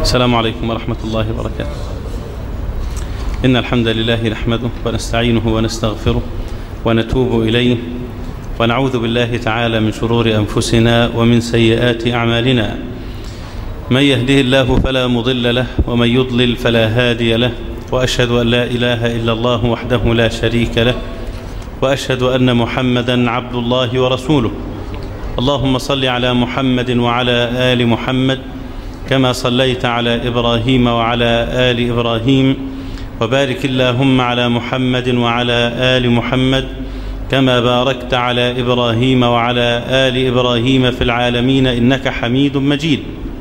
السلام عليكم ورحمة الله وبركاته إن الحمد لله نحمده ونستعينه ونستغفره ونتوب إليه ونعوذ بالله تعالى من شرور أنفسنا ومن سيئات أعمالنا من يهده الله فلا مضل له ومن يضلل فلا هادي له وأشهد أن لا إله إلا الله وحده لا شريك له وأشهد أن محمدا عبد الله ورسوله اللهم صل على محمد وعلى آل محمد كما صليت على إبراهيم وعلى آل إبراهيم وبارك اللهم على محمد وعلى آل محمد كما باركت على إبراهيم وعلى آل إبراهيم في العالمين إنك حميد مجيد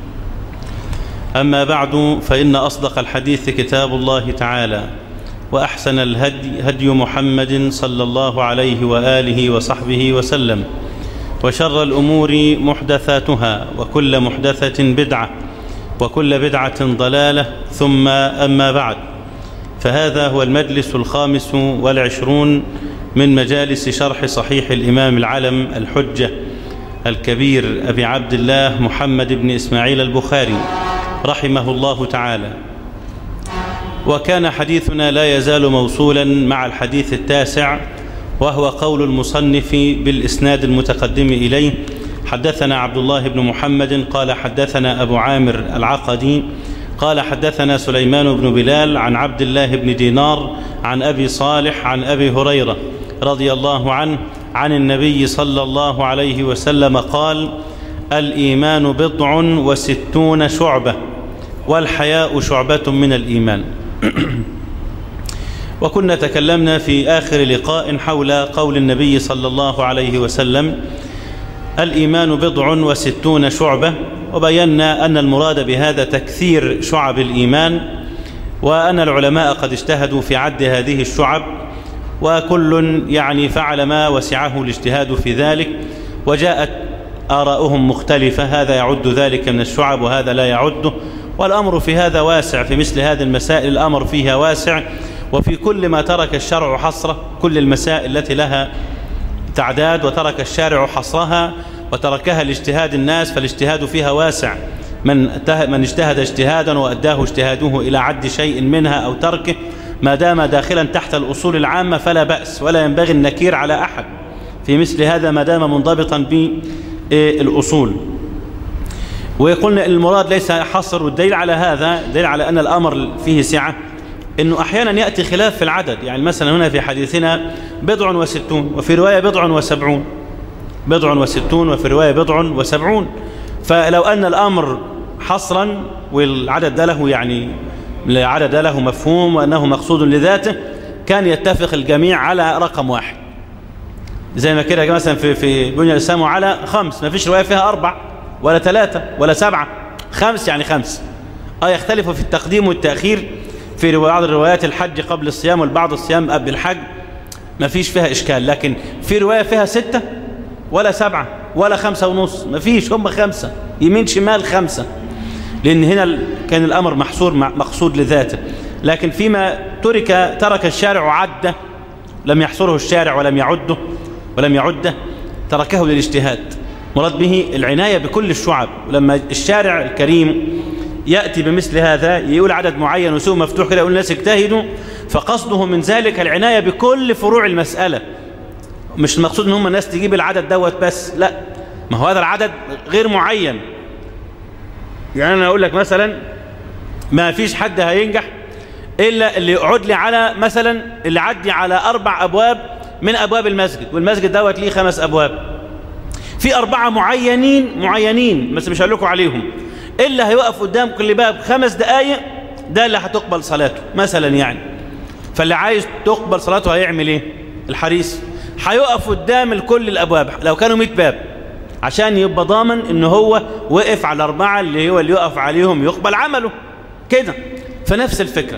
أما بعد فإن أصدق الحديث كتاب الله تعالى وأحسن الهدي هدي محمد صلى الله عليه وآله وصحبه وسلم وشر الأمور محدثاتها وكل محدثة بدعة وكل بدعة ضلالة ثم أما بعد فهذا هو المجلس الخامس والعشرون من مجالس شرح صحيح الإمام العلم الحجة الكبير أبي عبد الله محمد بن إسماعيل البخاري رحمه الله تعالى وكان حديثنا لا يزال موصولا مع الحديث التاسع وهو قول المصنف بالإسناد المتقدم إليه حدثنا عبد الله بن محمد قال حدثنا أبو عامر العقدي قال حدثنا سليمان بن بلال عن عبد الله بن دينار عن أبي صالح عن أبي هريرة رضي الله عنه عن النبي صلى الله عليه وسلم قال الإيمان بضع وستون شعبة والحياء شعبة من الإيمان وكنا تكلمنا في آخر لقاء حول قول النبي صلى الله عليه وسلم الإيمان بضع وستون شعبة وبينا أن المراد بهذا تكثير شعب الإيمان وأن العلماء قد اجتهدوا في عد هذه الشعب وكل يعني فعل ما وسعه الاجتهاد في ذلك وجاءت آراؤهم مختلفة هذا يعد ذلك من الشعب وهذا لا يعده والأمر في هذا واسع في مثل هذه المسائل الأمر فيها واسع وفي كل ما ترك الشرع حصره كل المسائل التي لها تعداد وترك الشارع حصرها وتركها لاجتهاد الناس فالاجتهاد فيها واسع من من اجتهد اجتهادا وأداه اجتهاده إلى عد شيء منها أو تركه ما دام داخلا تحت الأصول العامة فلا بأس ولا ينبغي النكير على أحد في مثل هذا ما دام منضبطا بالأصول ويقولنا المراد ليس حصر والدليل على هذا دليل على أن الأمر فيه سعة أنه أحيانا يأتي خلاف في العدد يعني مثلا هنا في حديثنا بضع وستون وفي رواية بضع وسبعون بضع وستون وفي رواية بضع وسبعون فلو أن الأمر حصرا والعدد ده له يعني العدد ده له مفهوم وأنه مقصود لذاته كان يتفق الجميع على رقم واحد زي ما كده مثلا في في بني الإسلام على خمس ما فيش رواية فيها أربع ولا ثلاثة ولا سبعة خمس يعني خمس اه يختلفوا في التقديم والتأخير في بعض الروايات الحج قبل الصيام والبعض الصيام قبل الحج ما فيش فيها إشكال لكن في رواية فيها ستة ولا سبعة ولا خمسة ونص ما فيش هم خمسة يمين شمال خمسة لأن هنا كان الأمر محصور مقصود لذاته لكن فيما ترك ترك الشارع عدة لم يحصره الشارع ولم يعده ولم يعده تركه للاجتهاد مراد به العناية بكل الشعب ولما الشارع الكريم يأتي بمثل هذا يقول عدد معين وسوء مفتوح كده يقول الناس اجتهدوا فقصده من ذلك العناية بكل فروع المسألة مش المقصود ان هم الناس تجيب العدد دوت بس لا ما هو هذا العدد غير معين يعني انا اقول لك مثلا ما فيش حد هينجح الا اللي يقعد لي على مثلا اللي عدي على اربع ابواب من ابواب المسجد والمسجد دوت ليه خمس ابواب في اربعه معينين معينين بس مش هقول لكم عليهم إلا هيوقف قدام كل باب خمس دقايق ده اللي هتقبل صلاته مثلا يعني فاللي عايز تقبل صلاته هيعمل ايه الحريص هيقف قدام كل الابواب لو كانوا 100 باب عشان يبقى ضامن ان هو وقف على اربعه اللي هو اللي يقف عليهم يقبل عمله كده فنفس الفكره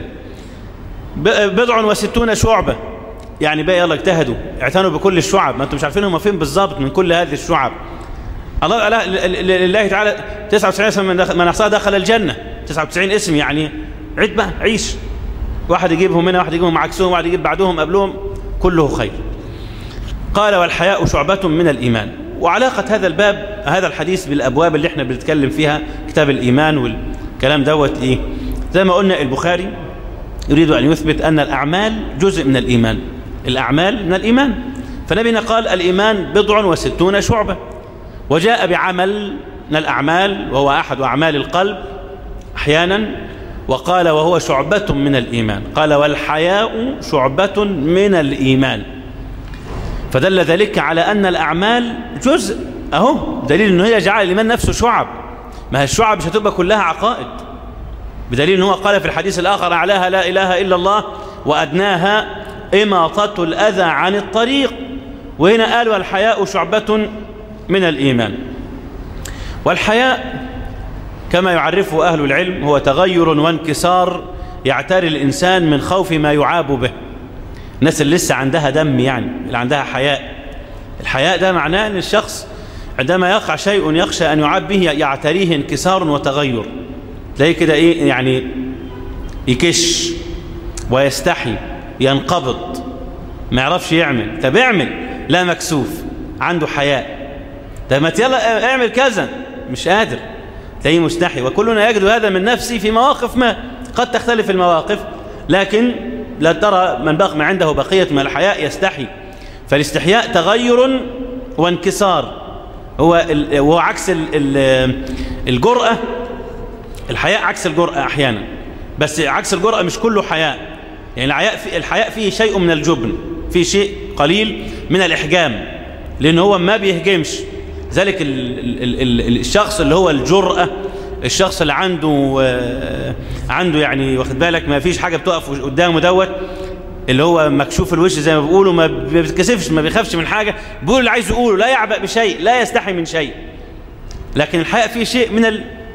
بضع وستون شعبه يعني بقى يلا اجتهدوا اعتنوا بكل الشعب ما انتم مش عارفين هم فين بالظبط من كل هذه الشعب الله لا لله تعالى 99 اسم من احصاها دخل الجنة 99 اسم يعني عد بقى عيش واحد يجيبهم هنا واحد يجيبهم عكسهم واحد يجيب بعدهم قبلهم كله خير قال والحياء شعبة من الإيمان وعلاقة هذا الباب هذا الحديث بالأبواب اللي احنا بنتكلم فيها كتاب الإيمان الكلام دوت إيه زي ما قلنا البخاري يريد أن يثبت أن الأعمال جزء من الإيمان الأعمال من الإيمان فنبينا قال الإيمان بضع وستون شعبة وجاء بعمل من الأعمال وهو أحد أعمال القلب أحيانا وقال وهو شعبة من الإيمان قال والحياء شعبة من الإيمان فدل ذلك على أن الأعمال جزء أهو دليل أنه هي جعل الإيمان نفسه شعب ما هي الشعب مش هتبقى كلها عقائد بدليل أنه قال في الحديث الآخر أعلاها لا إله إلا الله وأدناها إماطة الأذى عن الطريق وهنا قال والحياء شعبة من الإيمان والحياء كما يعرفه أهل العلم هو تغير وانكسار يعتري الإنسان من خوف ما يعاب به الناس اللي لسه عندها دم يعني اللي عندها حياء الحياء ده معناه أن الشخص عندما يقع شيء يخشى أن يعاب به يعتريه انكسار وتغير تلاقيه كده إيه يعني يكش ويستحي ينقبض ما يعرفش يعمل طب اعمل لا مكسوف عنده حياء طب ما يلا اعمل كذا مش قادر تلاقيه مستحي وكلنا يجد هذا من نفسه في مواقف ما قد تختلف المواقف لكن لا ترى من بقى ما عنده بقية من الحياء يستحي فالاستحياء تغير وانكسار هو هو عكس الجرأة الحياء عكس الجرأة أحيانا بس عكس الجرأة مش كله حياء يعني الحياء في الحياء فيه شيء من الجبن فيه شيء قليل من الإحجام لأن هو ما بيهجمش ذلك ال ال ال الشخص اللي هو الجرأة الشخص اللي عنده آه عنده يعني واخد بالك ما فيش حاجة بتقف قدامه دوت اللي هو مكشوف الوش زي ما بيقولوا ما بيتكسفش ما بيخافش من حاجة بيقول اللي عايز يقوله لا يعبأ بشيء لا يستحي من شيء لكن الحقيقة فيه شيء من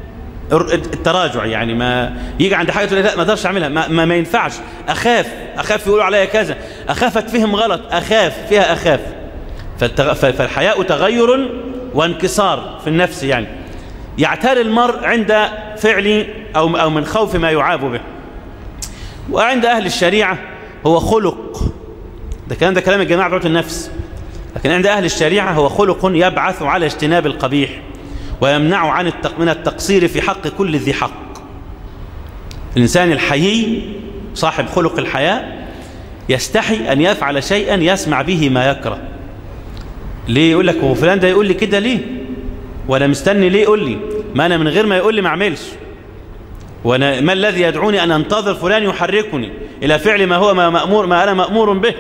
التراجع يعني ما يجي عند حاجة تقول لا ما اقدرش اعملها ما, ما, ما ينفعش اخاف اخاف يقولوا عليا كذا اخاف اتفهم غلط اخاف فيها اخاف فالحياء تغير وانكسار في النفس يعني يعتري المرء عند فعل أو, أو من خوف ما يعاب به وعند أهل الشريعة هو خلق ده كلام ده كلام الجماعة بتوع النفس لكن عند أهل الشريعة هو خلق يبعث على اجتناب القبيح ويمنع عن من التقصير في حق كل ذي حق الإنسان الحيي صاحب خلق الحياء يستحي أن يفعل شيئا يسمع به ما يكره ليه يقول لك هو فلان ده يقول لي كده ليه وانا مستني ليه يقول لي ما انا من غير ما يقول لي ما اعملش وانا ما الذي يدعوني ان انتظر فلان يحركني الى فعل ما هو ما مامور ما انا مامور به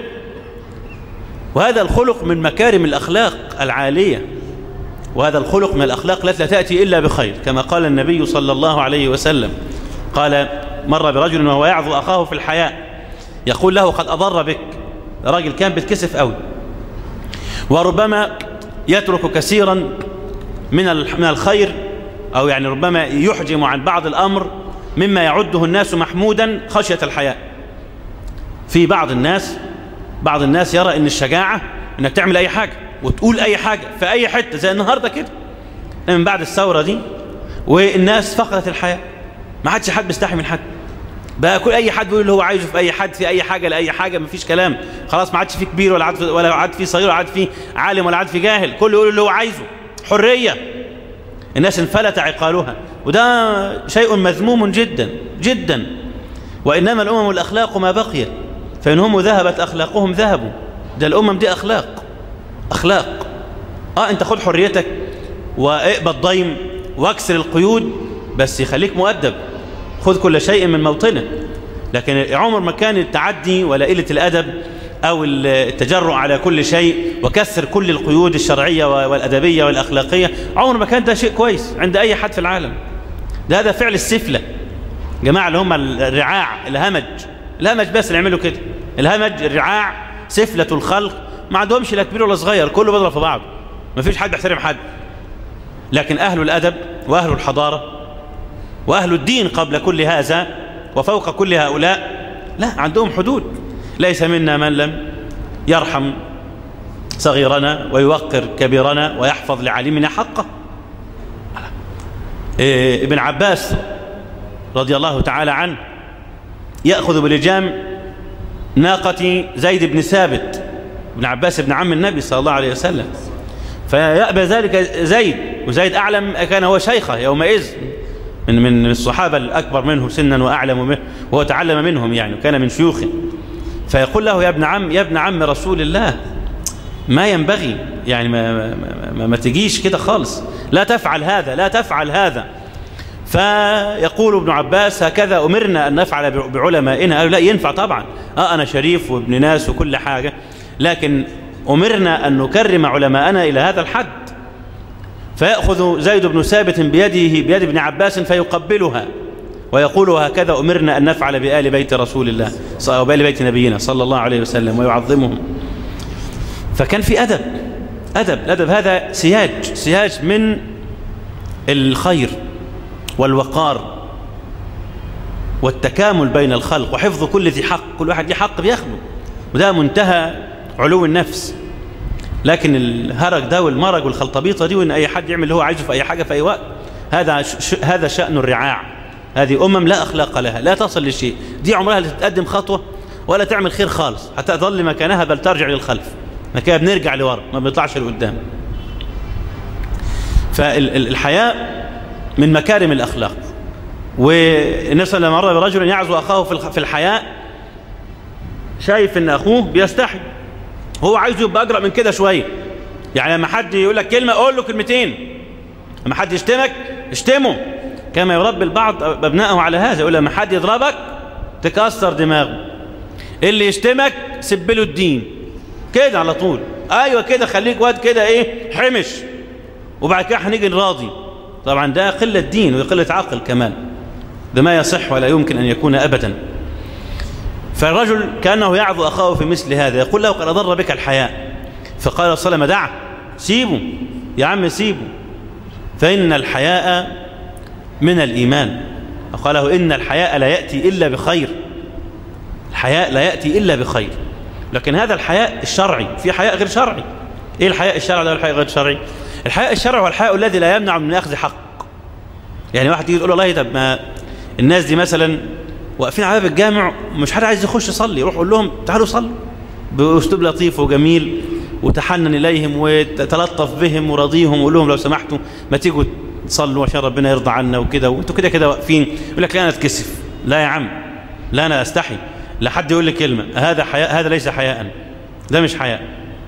وهذا الخلق من مكارم الاخلاق العاليه وهذا الخلق من الاخلاق التي لا تاتي الا بخير كما قال النبي صلى الله عليه وسلم قال مر برجل وهو يعظ اخاه في الحياء يقول له قد اضر بك راجل كان بيتكسف قوي وربما يترك كثيرا من من الخير أو يعني ربما يحجم عن بعض الأمر مما يعده الناس محمودا خشية الحياء في بعض الناس بعض الناس يرى ان الشجاعة انك تعمل اي حاجة وتقول اي حاجة في اي حتة زي النهاردة كده من بعد الثورة دي والناس فقدت الحياة ما حدش حد بيستحي من حد بقى كل اي حد بيقول اللي هو عايزه في اي حد في اي حاجه لاي حاجه مفيش كلام خلاص ما عادش في كبير ولا عاد في ولا عاد في صغير ولا عاد في عالم ولا عاد في جاهل كله يقول اللي هو عايزه حريه الناس انفلت عقالها وده شيء مذموم جدا جدا وانما الامم الاخلاق ما بقيت فان هم ذهبت اخلاقهم ذهبوا ده الامم دي اخلاق اخلاق اه انت خد حريتك واقبض ضيم واكسر القيود بس يخليك مؤدب خذ كل شيء من موطنه لكن عمر ما كان التعدي ولا قلة الأدب أو التجرؤ على كل شيء وكسر كل القيود الشرعية والأدبية والأخلاقية عمر ما كان ده شيء كويس عند أي حد في العالم ده هذا فعل السفلة جماعة اللي هم الرعاع الهمج الهمج بس اللي يعملوا كده الهمج الرعاع سفلة الخلق ما عندهمش لا كبير ولا صغير كله بيضرب في بعضه ما فيش حد بيحترم حد لكن أهل الأدب وأهل الحضارة وأهل الدين قبل كل هذا وفوق كل هؤلاء لا عندهم حدود ليس منا من لم يرحم صغيرنا ويوقر كبيرنا ويحفظ لعالمنا حقه إيه ابن عباس رضي الله تعالى عنه يأخذ بلجام ناقة زيد بن ثابت ابن عباس ابن عم النبي صلى الله عليه وسلم فيأبى ذلك زيد وزيد أعلم كان هو شيخه يومئذ من من الصحابة الأكبر منه سنا وأعلم منه وهو تعلم منهم يعني وكان من شيوخه فيقول له يا ابن عم يا ابن عم رسول الله ما ينبغي يعني ما, ما, ما, ما تجيش كده خالص لا تفعل هذا لا تفعل هذا فيقول ابن عباس هكذا أمرنا أن نفعل بعلمائنا قالوا لا ينفع طبعا آه أنا شريف وابن ناس وكل حاجة لكن أمرنا أن نكرم علماءنا إلى هذا الحد فيأخذ زيد بن ثابت بيده بيد ابن عباس فيقبلها ويقول هكذا أمرنا أن نفعل بآل بيت رسول الله أو بآل بيت نبينا صلى الله عليه وسلم ويعظمهم فكان في أدب أدب الأدب هذا سياج سياج من الخير والوقار والتكامل بين الخلق وحفظ كل ذي حق كل واحد له حق بياخده وده منتهى علو النفس لكن الهرج ده والمرج والخلطبيطه دي وان اي حد يعمل اللي هو عايزه في اي حاجه في اي وقت هذا ش... هذا شان الرعاع هذه امم لا اخلاق لها لا تصل لشيء دي عمرها لا تتقدم خطوه ولا تعمل خير خالص حتى تظل مكانها بل ترجع للخلف ما كده بنرجع لورا ما بنطلعش لقدام فالحياء من مكارم الاخلاق والنبي صلى الله عليه وسلم مر برجل يعزو اخاه في الحياء شايف ان اخوه بيستحي هو عايزه يبقى اجرأ من كده شويه يعني لما حد يقول لك كلمه قول له كلمتين لما حد يشتمك اشتمه كما يربي البعض ابنائه على هذا يقول لما حد يضربك تكسر دماغه اللي يشتمك سب له الدين كده على طول ايوه كده خليك واد كده ايه حمش وبعد كده هنيجي نراضي طبعا ده قله دين وقله عقل كمان ده ما يصح ولا يمكن ان يكون ابدا فالرجل كانه يعظ اخاه في مثل هذا يقول له قد اضر بك الحياء فقال صلى الله عليه وسلم دعه سيبه يا عم سيبه فان الحياء من الايمان وقال له ان الحياء لا ياتي الا بخير الحياء لا ياتي الا بخير لكن هذا الحياء الشرعي في حياء غير شرعي ايه الحياء الشرعي ده والحياء غير شرعي الحياء الشرعي هو الحياء الذي لا يمنع من اخذ حق يعني واحد يجي يقول والله طب ما الناس دي مثلا واقفين على باب الجامع مش حد عايز يخش يصلي يروح يقول لهم تعالوا صلوا باسلوب لطيف وجميل وتحنن اليهم وتلطف بهم ورضيهم وقول لهم لو سمحتوا ما تيجوا تصلوا عشان ربنا يرضى عنا وكده وانتوا كده كده واقفين يقول لك لا انا اتكسف لا يا عم لا انا استحي لا حد يقول لي كلمه هذا حياء هذا ليس حياء ده مش حياء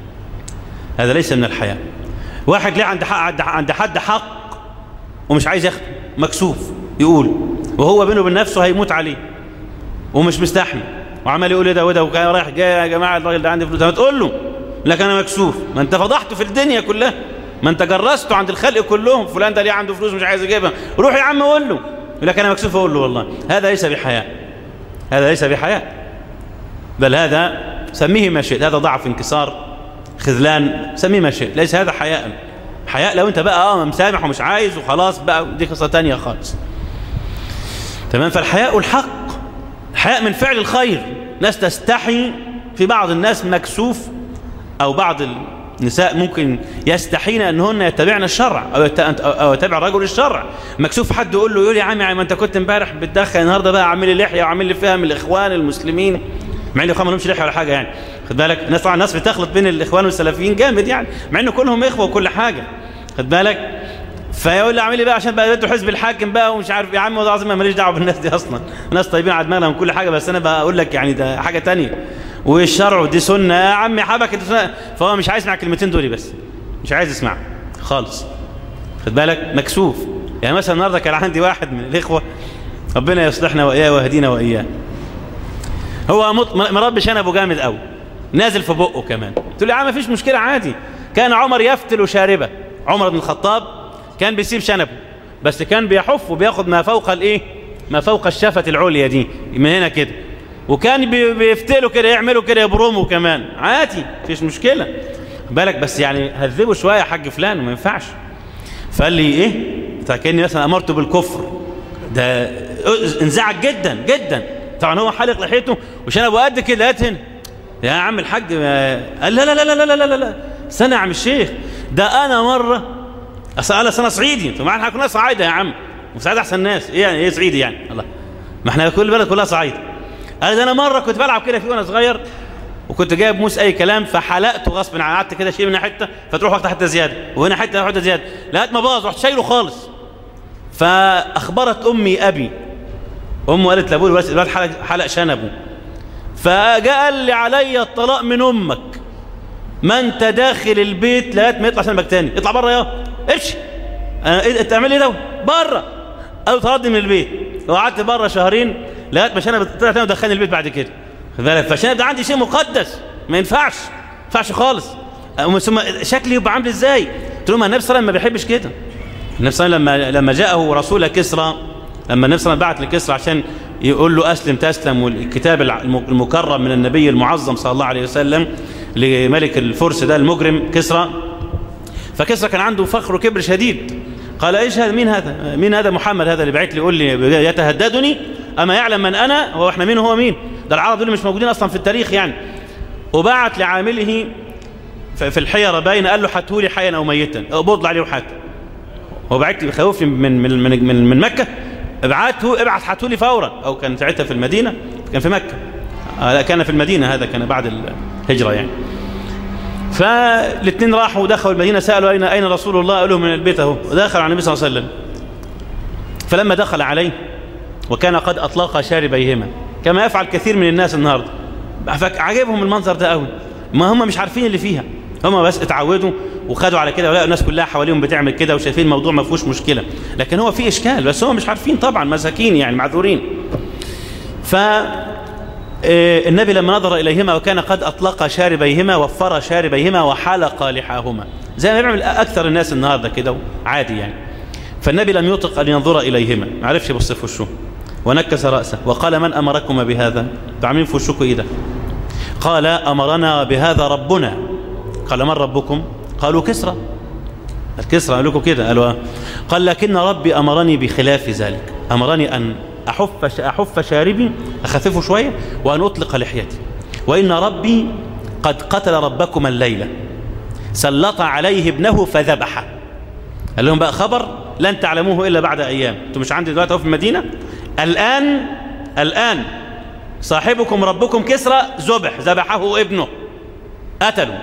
هذا ليس من الحياء واحد ليه عند حق عند حد حق ومش عايز ياخده مكسوف يقول وهو بينه وبين نفسه هيموت عليه ومش مستحمل وعمال يقول ده وده وكان رايح جاي يا جماعه الراجل ده عندي فلوس ما تقول له لكن انا مكسوف ما انت فضحته في الدنيا كلها ما انت جرسته عند الخلق كلهم فلان ده ليه عنده فلوس مش عايز يجيبها روح يا عم قول له لكن انا مكسوف اقول له والله هذا ليس بحياء هذا ليس بحياء بل هذا سميه ما شئت هذا ضعف انكسار خذلان سميه ما شئت ليس هذا حياء حياء لو انت بقى اه مسامح ومش عايز وخلاص بقى دي قصه ثانيه خالص تمام فالحياء الحق الحياء من فعل الخير ناس تستحي في بعض الناس مكسوف او بعض النساء ممكن يستحين انهن يتبعن الشرع او او يتبع رجل الشرع مكسوف حد يقول له يقول يا عم ما انت كنت امبارح بتدخل النهارده بقى عامل لي لحيه وعامل لي فيها من الاخوان المسلمين مع ان الاخوان ما لهمش لحيه ولا حاجه يعني خد بالك الناس طبعا الناس بتخلط بين الاخوان والسلفيين جامد يعني مع ان كلهم اخوه وكل حاجه خد بالك فيقول لي اعمل ايه بقى عشان بقى انتوا حزب الحاكم بقى ومش عارف يا عم والله العظيم ماليش دعوه بالناس دي اصلا ناس طيبين على دماغنا من كل حاجه بس انا بقول لك يعني ده حاجه تانية والشرع ودي سنه يا عم حبك انت سنة. فهو مش عايز يسمع الكلمتين دول بس مش عايز يسمع خالص خد بالك مكسوف يعني مثلا النهارده كان عندي واحد من الاخوه ربنا يصلحنا واياه ويهدينا واياه هو مربي شنبه جامد قوي نازل في بقه كمان قلت له يا عم مفيش مشكله عادي كان عمر يفتل شاربه عمر بن الخطاب كان بيسيب شنبه بس كان بيحف وبياخد ما فوق الايه ما فوق الشفة العليا دي من هنا كده وكان بيفتلوا كده يعملوا كده يبرموا كمان عادي مفيش مشكلة بالك بس يعني هذبوا شوية يا حاج فلان وما ينفعش فقال لي ايه فكاني مثلا امرته بالكفر ده انزعج جدا جدا طبعا هو حالق لحيته وشنبه قد كده هات هنا يا عم الحاج قال لا لا لا لا لا لا لا استنى يا عم الشيخ ده انا مره اصل انا انا صعيدي انتوا معانا كلنا صعايده يا عم وسعيد احسن ناس ايه يعني ايه صعيدي يعني الله ما احنا كل بلد كلها صعيده قال ده انا مره كنت بلعب كده فيه وانا صغير وكنت جايب موس اي كلام فحلقته غصب عن قعدت كده شيل من حته فتروح واخد حته زياده وهنا حته حته زياده لغايه ما باظ رحت شايله خالص فأخبرت أمي أبي أمه قالت لأبوه الولد حلق, حلق شنبه فجاء قال لي علي الطلاق من أمك ما أنت داخل البيت لغاية ما يطلع شنبك تاني اطلع بره يا ايش أه تعمل ايه ده بره قالوا طردني من البيت وقعدت بره شهرين لغايه ما شنب طلع تاني ودخلني البيت بعد كده خد بالك فالشنب ده عندي شيء مقدس ما ينفعش ما ينفعش خالص ثم شكلي يبقى عامل ازاي قلت لهم النبي صلى الله عليه وسلم ما بيحبش كده النبي صلى الله عليه وسلم لما لما جاءه رسول كسرى لما النبي صلى الله عليه وسلم بعت لكسرى عشان يقول له اسلم تسلم والكتاب المكرم من النبي المعظم صلى الله عليه وسلم لملك الفرس ده المجرم كسرى فكسرى كان عنده فخر وكبر شديد قال ايش هذا مين هذا مين هذا محمد هذا اللي بعت لي يقول لي يتهددني اما يعلم من انا هو احنا مين هو مين ده العرب دول مش موجودين اصلا في التاريخ يعني وبعت لعامله في الحيرة باين قال له حتهولي حيا أو ميتا اقبض عليه وحات هو بعت لي بخوفني من, من, من, من, من مكة ابعته ابعت حتهولي فورا أو كان ساعتها في المدينة كان في مكة آه لا كان في المدينة هذا كان بعد الهجرة يعني فالاثنين راحوا ودخلوا المدينة سألوا أين أين رسول الله قالوا من البيت اهو ودخل على النبي صلى الله عليه وسلم فلما دخل عليه وكان قد أطلق شاربيهما كما يفعل كثير من الناس النهارده عجبهم المنظر ده قوي ما هم مش عارفين اللي فيها هم بس اتعودوا وخدوا على كده ولقوا الناس كلها حواليهم بتعمل كده وشايفين الموضوع ما فيهوش مشكله لكن هو في اشكال بس هم مش عارفين طبعا مساكين يعني معذورين ف النبي لما نظر إليهما وكان قد أطلق شاربيهما وفر شاربيهما وحلق لحاهما زي ما بيعمل أكثر الناس النهاردة كده عادي يعني فالنبي لم يطق أن ينظر إليهما ما عرفش يبص في وشه ونكس رأسه وقال من أمركم بهذا تعملين في وشكم إيه ده قال أمرنا بهذا ربنا قال من ربكم قالوا كسرى الكسرى قال لكم كده قالوا قال لكن ربي أمرني بخلاف ذلك أمرني أن أحف, أحف شاربي أخففه شوية وأن أطلق لحيتي وإن ربي قد قتل ربكم الليلة سلط عليه ابنه فذبحه قال لهم بقى خبر لن تعلموه إلا بعد أيام أنتم مش عندي دلوقتي في المدينة الآن الآن صاحبكم ربكم كسرى ذبح ذبحه ابنه قتلوا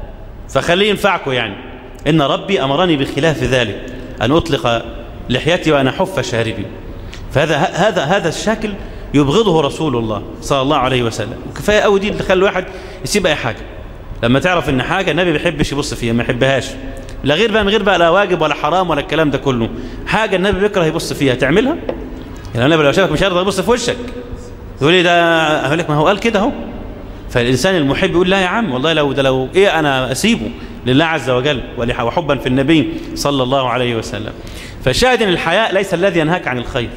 فخليه ينفعكم يعني إن ربي أمرني بخلاف ذلك أن أطلق لحيتي وأن أحف شاربي فهذا هذا هذا الشكل يبغضه رسول الله صلى الله عليه وسلم وكفايه قوي دي اللي تخلي الواحد يسيب اي حاجه لما تعرف ان حاجه النبي ما بيحبش يبص فيها ما يحبهاش لا غير بقى من غير بقى لا واجب ولا حرام ولا الكلام ده كله حاجه النبي بيكره يبص فيها تعملها يعني النبي لو شافك مش هيرضى يبص في وشك يقول لي ده اقول لك ما هو قال كده اهو فالانسان المحب يقول لا يا عم والله لو ده لو ايه انا اسيبه لله عز وجل وحبا في النبي صلى الله عليه وسلم فالشاهد ان الحياء ليس الذي ينهاك عن الخير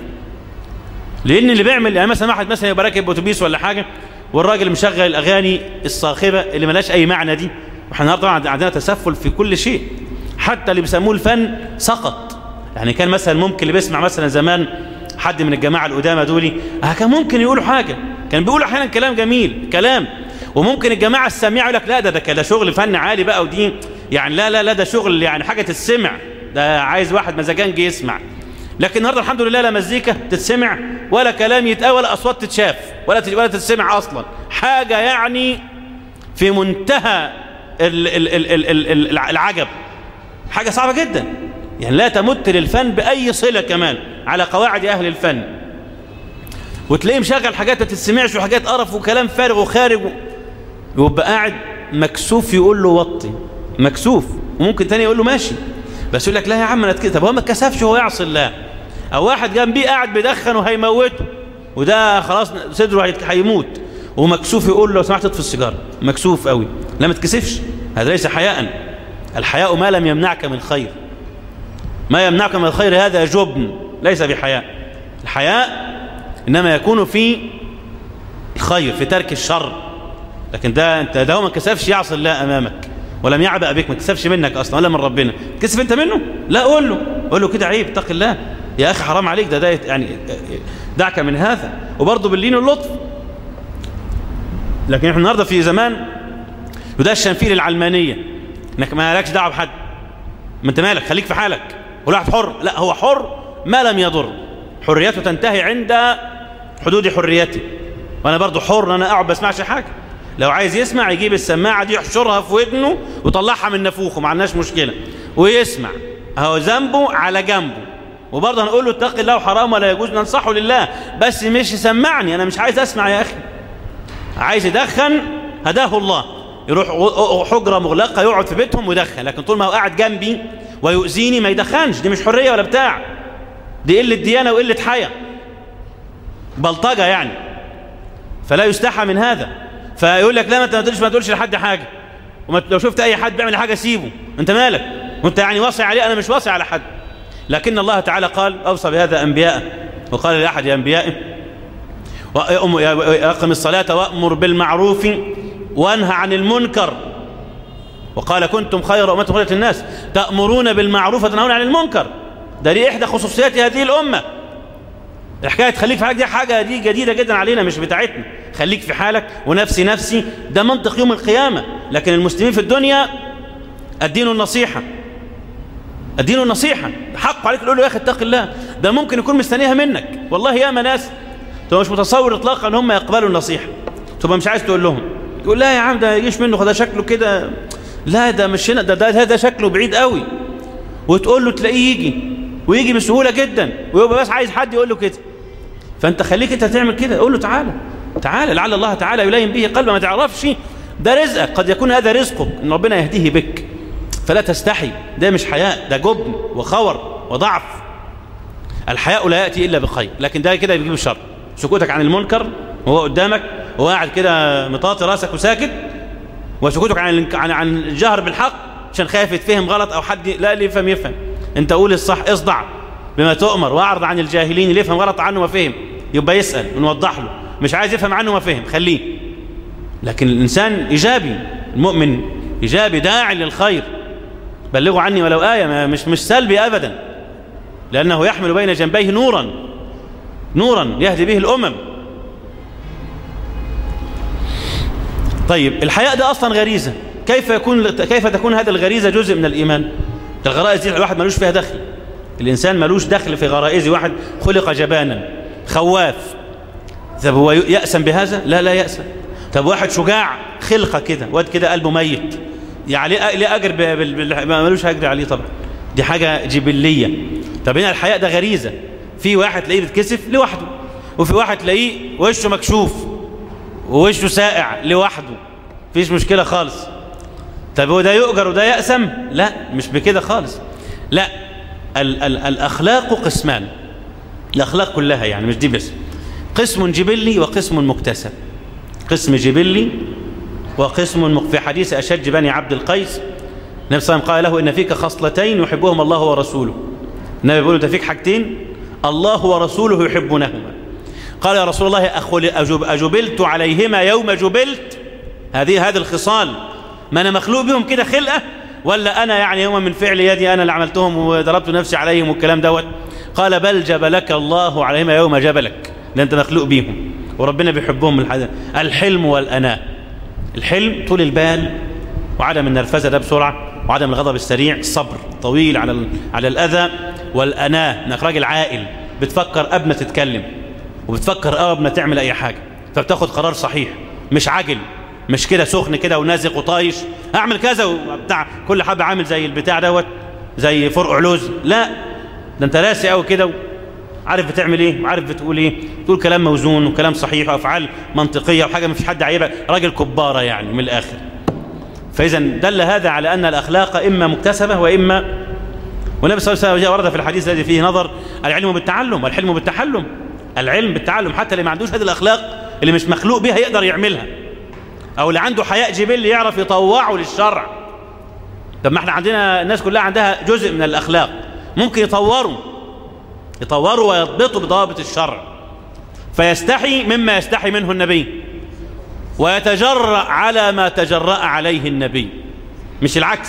لان اللي بيعمل يعني مثلا واحد مثلا يبقى راكب اتوبيس ولا حاجه والراجل مشغل الاغاني الصاخبه اللي ملهاش اي معنى دي واحنا النهارده طبعا عندنا تسفل في كل شيء حتى اللي بيسموه الفن سقط يعني كان مثلا ممكن اللي بيسمع مثلا زمان حد من الجماعه القدامى دول آه كان ممكن يقولوا حاجه كان بيقولوا احيانا كلام جميل كلام وممكن الجماعه السامعه يقول لك لا ده ده ده شغل فن عالي بقى ودي يعني لا لا لا ده شغل يعني حاجه تتسمع ده عايز واحد مزاجنجي يسمع لكن النهارده الحمد لله لا مزيكا تتسمع ولا كلام يتقال ولا اصوات تتشاف ولا ولا تتسمع اصلا حاجه يعني في منتهى ال ال ال ال ال العجب حاجه صعبه جدا يعني لا تمت للفن باي صله كمان على قواعد اهل الفن وتلاقيه مشغل حاجات ما تتسمعش وحاجات قرف وكلام فارغ وخارج ويبقى قاعد مكسوف يقول له وطي مكسوف وممكن تاني يقول له ماشي بس يقول لك لا يا عم انا كده طب هو ما اتكسفش هو يعصي الله او واحد جنبيه قاعد بيدخن وهيموته وده خلاص صدره هيموت ومكسوف يقول له لو سمحت اطفي السيجاره مكسوف قوي لا ما تكسفش هذا ليس حياء الحياء ما لم يمنعك من خير ما يمنعك من الخير هذا جبن ليس بحياء الحياء انما يكون في الخير في ترك الشر لكن ده انت ده هو ما كسفش يعصي الله امامك ولم يعبأ بك ما كسفش منك اصلا ولا من ربنا كسف انت منه لا قول له قول له كده عيب اتق الله يا اخي حرام عليك ده ده يعني دعك من هذا وبرضه باللين واللطف لكن احنا النهارده في زمان وده الشنفير العلمانيه انك ما لكش دعوه بحد ما انت مالك خليك في حالك كل واحد حر لا هو حر ما لم يضر حريته تنتهي عند حدود حريتي وانا برضه حر ان انا اقعد ما اسمعش حاجه لو عايز يسمع يجيب السماعه دي يحشرها في ودنه ويطلعها من نافوخه ما عندناش مشكله ويسمع اهو ذنبه على جنبه وبرضه هنقول له اتق الله وحرام ولا يجوز ننصحه لله بس مش يسمعني انا مش عايز اسمع يا اخي عايز يدخن هداه الله يروح حجره مغلقه يقعد في بيتهم ويدخن لكن طول ما هو قاعد جنبي ويؤذيني ما يدخنش دي مش حريه ولا بتاع دي قله ديانه وقله حياه بلطجه يعني فلا يستحى من هذا فيقول لك لا ما انت ما تقولش ما تقولش لحد حاجه ولو شفت اي حد بيعمل حاجه سيبه انت مالك وانت يعني واصي عليه انا مش واصي على حد لكن الله تعالى قال اوصى بهذا انبياءه وقال لاحد انبيائه اقم الصلاه وامر بالمعروف وانهى عن المنكر وقال كنتم خير امه خرجت الناس تامرون بالمعروف وتنهون عن المنكر ده دي احدى خصوصيات هذه الامه الحكايه تخليك في حالك دي حاجه دي جديده جدا علينا مش بتاعتنا خليك في حالك ونفسي نفسي ده منطق يوم القيامه لكن المسلمين في الدنيا الدين النصيحه الدين النصيحه حق عليك تقول له يا اخي اتق الله ده ممكن يكون مستنيها منك والله يا ناس تبقى مش متصور اطلاقا ان هم يقبلوا النصيحه تبقى مش عايز تقول لهم تقول لا يا عم ده يجيش منه ده شكله كده لا ده مش هنا ده, ده ده شكله بعيد قوي وتقول له تلاقيه يجي ويجي بسهوله جدا ويبقى بس عايز حد يقول له كده فانت خليك انت تعمل كده قول له تعالى تعالى لعل الله تعالى يلين به قلبه ما تعرفش ده رزقك قد يكون هذا رزقك ان ربنا يهديه بك فلا تستحي ده مش حياء ده جبن وخور وضعف الحياء لا يأتي إلا بخير لكن ده كده بيجيب الشر سكوتك عن المنكر وهو قدامك وهو قاعد كده مطاطي راسك وساكت وسكوتك عن عن عن الجهر بالحق عشان خايف يتفهم غلط او حد لا اللي يفهم يفهم انت قول الصح اصدع بما تؤمر واعرض عن الجاهلين اللي يفهم غلط عنه ما فهم يبقى يسأل ونوضح له مش عايز يفهم عنه ما فهم خليه لكن الإنسان إيجابي المؤمن إيجابي داعي للخير بلغوا عني ولو آية مش مش سلبي أبدا لأنه يحمل بين جنبيه نورا نورا يهدي به الأمم طيب الحياء ده أصلا غريزة كيف يكون كيف تكون هذه الغريزة جزء من الإيمان الغرائز دي الواحد ملوش فيها دخل الإنسان ملوش دخل في غرائزه واحد خلق جبانا خواف طب هو يأسم بهذا لا لا يأسم طب واحد شجاع خلقه كده واد كده قلبه ميت يعني ليه اجر ما ملوش هجر عليه طبعا دي حاجه جبليه طب هنا الحياء ده غريزه في واحد تلاقيه بيتكسف لوحده وفي واحد تلاقيه وشه مكشوف ووشه سائع لوحده مفيش مشكله خالص طب هو ده يؤجر وده يأسم لا مش بكده خالص لا ال ال الأخلاق قسمان الأخلاق كلها يعني مش دي بس قسم جبلي وقسم مكتسب قسم جبلي وقسم في حديث أشج بني عبد القيس النبي صلى الله عليه وسلم قال له إن فيك خصلتين يحبهم الله ورسوله النبي بيقول أنت فيك حاجتين الله ورسوله يحبونهما قال يا رسول الله أجب أجبلت عليهما يوم جبلت هذه هذه الخصال ما أنا مخلوق بهم كده خلقة ولا أنا يعني هم من فعل يدي أنا اللي عملتهم وضربت نفسي عليهم والكلام دوت قال بل جبلك الله عليهما يوم جبلك ده أنت مخلوق بيهم وربنا بيحبهم من الحدث الحلم والأناء الحلم طول البال وعدم النرفزة ده بسرعة وعدم الغضب السريع الصبر طويل على على الأذى والأناة انك راجل عاقل بتفكر قبل ما تتكلم وبتفكر قبل ما تعمل أي حاجة فبتاخد قرار صحيح مش عاجل مش كده سخن كده ونازق وطايش اعمل كذا وبتاع كل حبة عامل زي البتاع دوت زي فرق علوز لا ده انت راسي قوي كده عارف بتعمل ايه وعارف بتقول ايه تقول كلام موزون وكلام صحيح وافعال منطقيه وحاجه ما فيش حد عيبها راجل كباره يعني من الاخر فاذا دل هذا على ان الاخلاق اما مكتسبه واما والنبي صلى الله عليه وسلم ورد في الحديث الذي فيه نظر العلم بالتعلم والحلم بالتحلم العلم بالتعلم حتى اللي ما عندوش هذه الاخلاق اللي مش مخلوق بها يقدر يعملها او اللي عنده حياء جبلي يعرف يطوعه للشرع طب ما احنا عندنا الناس كلها عندها جزء من الاخلاق ممكن يطوروا يطوروا ويضبطوا بضوابط الشرع فيستحي مما يستحي منه النبي ويتجرأ على ما تجرأ عليه النبي مش العكس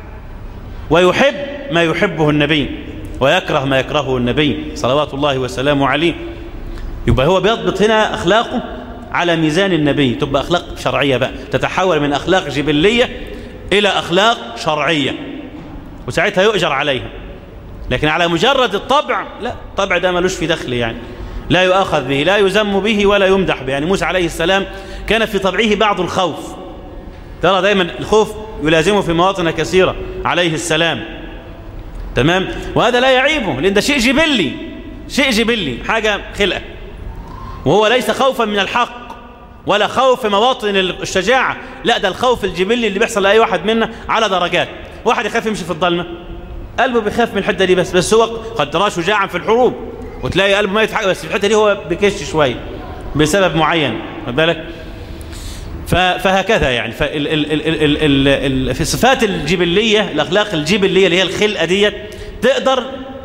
ويحب ما يحبه النبي ويكره ما يكرهه النبي صلوات الله وسلامه عليه يبقى هو بيضبط هنا أخلاقه على ميزان النبي تبقى أخلاق شرعية بقى تتحول من أخلاق جبلية إلى أخلاق شرعية وساعتها يؤجر عليها لكن على مجرد الطبع لا الطبع ده ملوش في دخل يعني لا يؤاخذ به لا يذم به ولا يمدح به يعني موسى عليه السلام كان في طبعه بعض الخوف ترى دايما الخوف يلازمه في مواطن كثيرة عليه السلام تمام وهذا لا يعيبه لأن ده شيء جبلي شيء جبلي حاجة خلقة وهو ليس خوفا من الحق ولا خوف مواطن الشجاعة لا ده الخوف الجبلي اللي بيحصل لأي واحد منا على درجات واحد يخاف يمشي في الظلمة قلبه بيخاف من الحتة دي بس بس هو قد تراه شجاعا في الحروب وتلاقي قلبه ما يتحقق بس في الحتة دي هو بيكش شوية بسبب معين خد بالك فهكذا يعني فال ال ال ال ال ال في الصفات الجبلية الأخلاق الجبلية اللي هي الخلقة ديت تقدر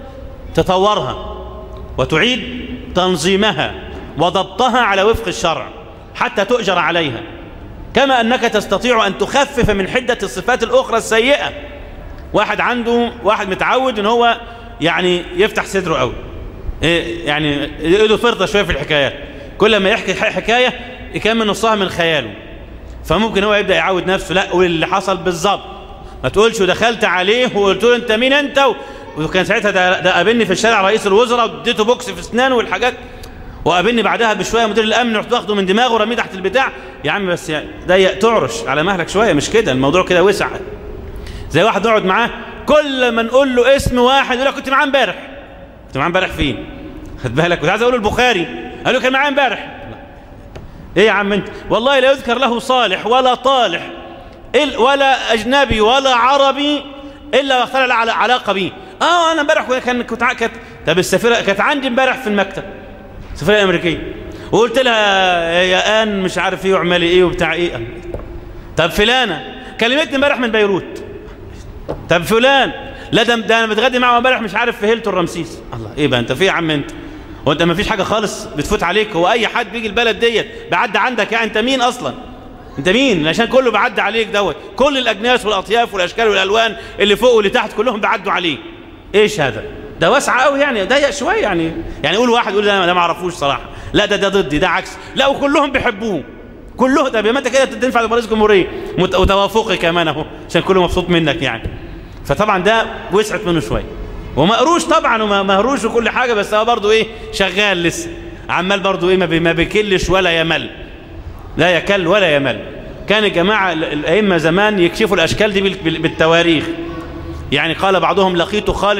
تطورها وتعيد تنظيمها وضبطها على وفق الشرع حتى تؤجر عليها كما أنك تستطيع أن تخفف من حدة الصفات الأخرى السيئة واحد عنده واحد متعود ان هو يعني يفتح صدره قوي إيه يعني ايده فرطه شويه في الحكايات كل ما يحكي حكايه يكمل نصها من خياله فممكن هو يبدا يعود نفسه لا قول اللي حصل بالظبط ما تقولش ودخلت عليه وقلت له انت مين انت وكان ساعتها ده, ده قابلني في الشارع رئيس الوزراء واديته بوكس في اسنانه والحاجات وقابلني بعدها بشويه مدير الامن رحت واخده من دماغه ورميه تحت البتاع يا عم بس يعني ضيق تعرش على مهلك شويه مش كده الموضوع كده وسع زي واحد نقعد معاه كل ما نقول له اسم واحد يقول لك كنت معاه امبارح كنت معاه امبارح فين خد بالك كنت عايز اقول البخاري قال له كان معاه امبارح ايه يا عم انت والله لا يذكر له صالح ولا طالح ولا اجنبي ولا عربي الا واختار على علاقه بيه اه انا امبارح كان كنت كانت طب السفيره كانت عندي امبارح في المكتب السفيره الامريكيه وقلت لها يا ان مش عارف ايه وعمالي ايه وبتاع ايه طب فلانه كلمتني امبارح من بيروت طب فلان لا ده, ده انا متغدي معه امبارح مش عارف في هيلتون رمسيس الله ايه بقى انت في يا عم انت هو انت ما فيش حاجه خالص بتفوت عليك هو اي حد بيجي البلد ديت بعدي عندك يعني انت مين اصلا انت مين عشان كله بعدي عليك دوت كل الاجناس والاطياف والاشكال والالوان اللي فوق واللي تحت كلهم بيعدوا عليه ايش هذا ده واسع قوي يعني ضيق شويه يعني يعني يقول واحد يقول ده ما اعرفوش صراحه لا ده ده ضدي ده عكس لا وكلهم بيحبوه كلهم طب ما انت كده تنفع لرئيس الجمهوريه وتوافقي كمان اهو عشان كله مبسوط منك يعني فطبعا ده وسعت منه شويه ومقروش طبعا ومهروش وكل حاجه بس هو برضه ايه شغال لسه عمال برضه ايه ما بيكلش ولا يمل لا يكل ولا يمل كان الجماعه الائمه زمان يكشفوا الاشكال دي بالتواريخ يعني قال بعضهم لقيت خالد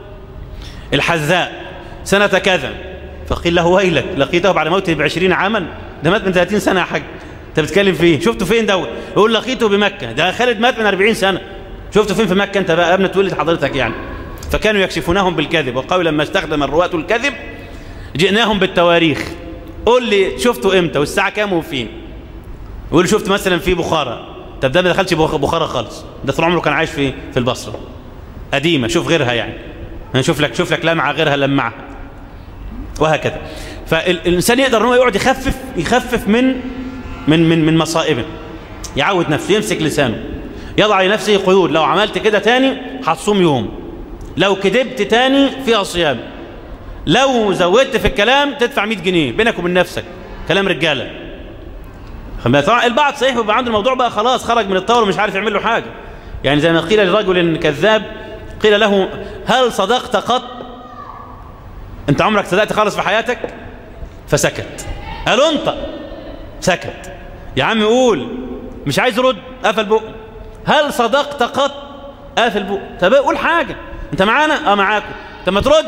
الحذاء سنه كذا فقيل له ويلك لقيته بعد موته بعشرين عاما ده مات من 30 سنه يا حاج انت بتتكلم فيه شفته فين دوت يقول لقيته بمكه ده خالد مات من 40 سنه شفته فين في مكة انت بقى قبل تولد حضرتك يعني فكانوا يكشفونهم بالكذب وقالوا لما استخدم الرواة الكذب جئناهم بالتواريخ قول لي شفته امتى والساعة كام وفين يقول شفت مثلا في بخارى طب ده ما دخلش بخارى خالص ده طول عمره كان عايش في في البصرة قديمة شوف غيرها يعني شوف لك شوف لك لمعة غيرها لمعها وهكذا فالإنسان يقدر ان هو يقعد يخفف يخفف من من من من مصائبه يعود نفسه يمسك لسانه يضع لنفسه قيود لو عملت كده تاني هتصوم يوم لو كذبت تاني فيها صيام لو زودت في الكلام تدفع 100 جنيه بينك وبين نفسك كلام رجاله طبعا البعض صحيح بيبقى عنده الموضوع بقى خلاص خرج من الطاوله ومش عارف يعمل له حاجه يعني زي ما قيل لرجل كذاب قيل له هل صدقت قط انت عمرك صدقت خالص في حياتك فسكت قال انطق سكت يا عم قول مش عايز يرد قفل بقه هل صدقت قط قافل بقه طب قول حاجه انت معانا اه معاكم طب ما ترد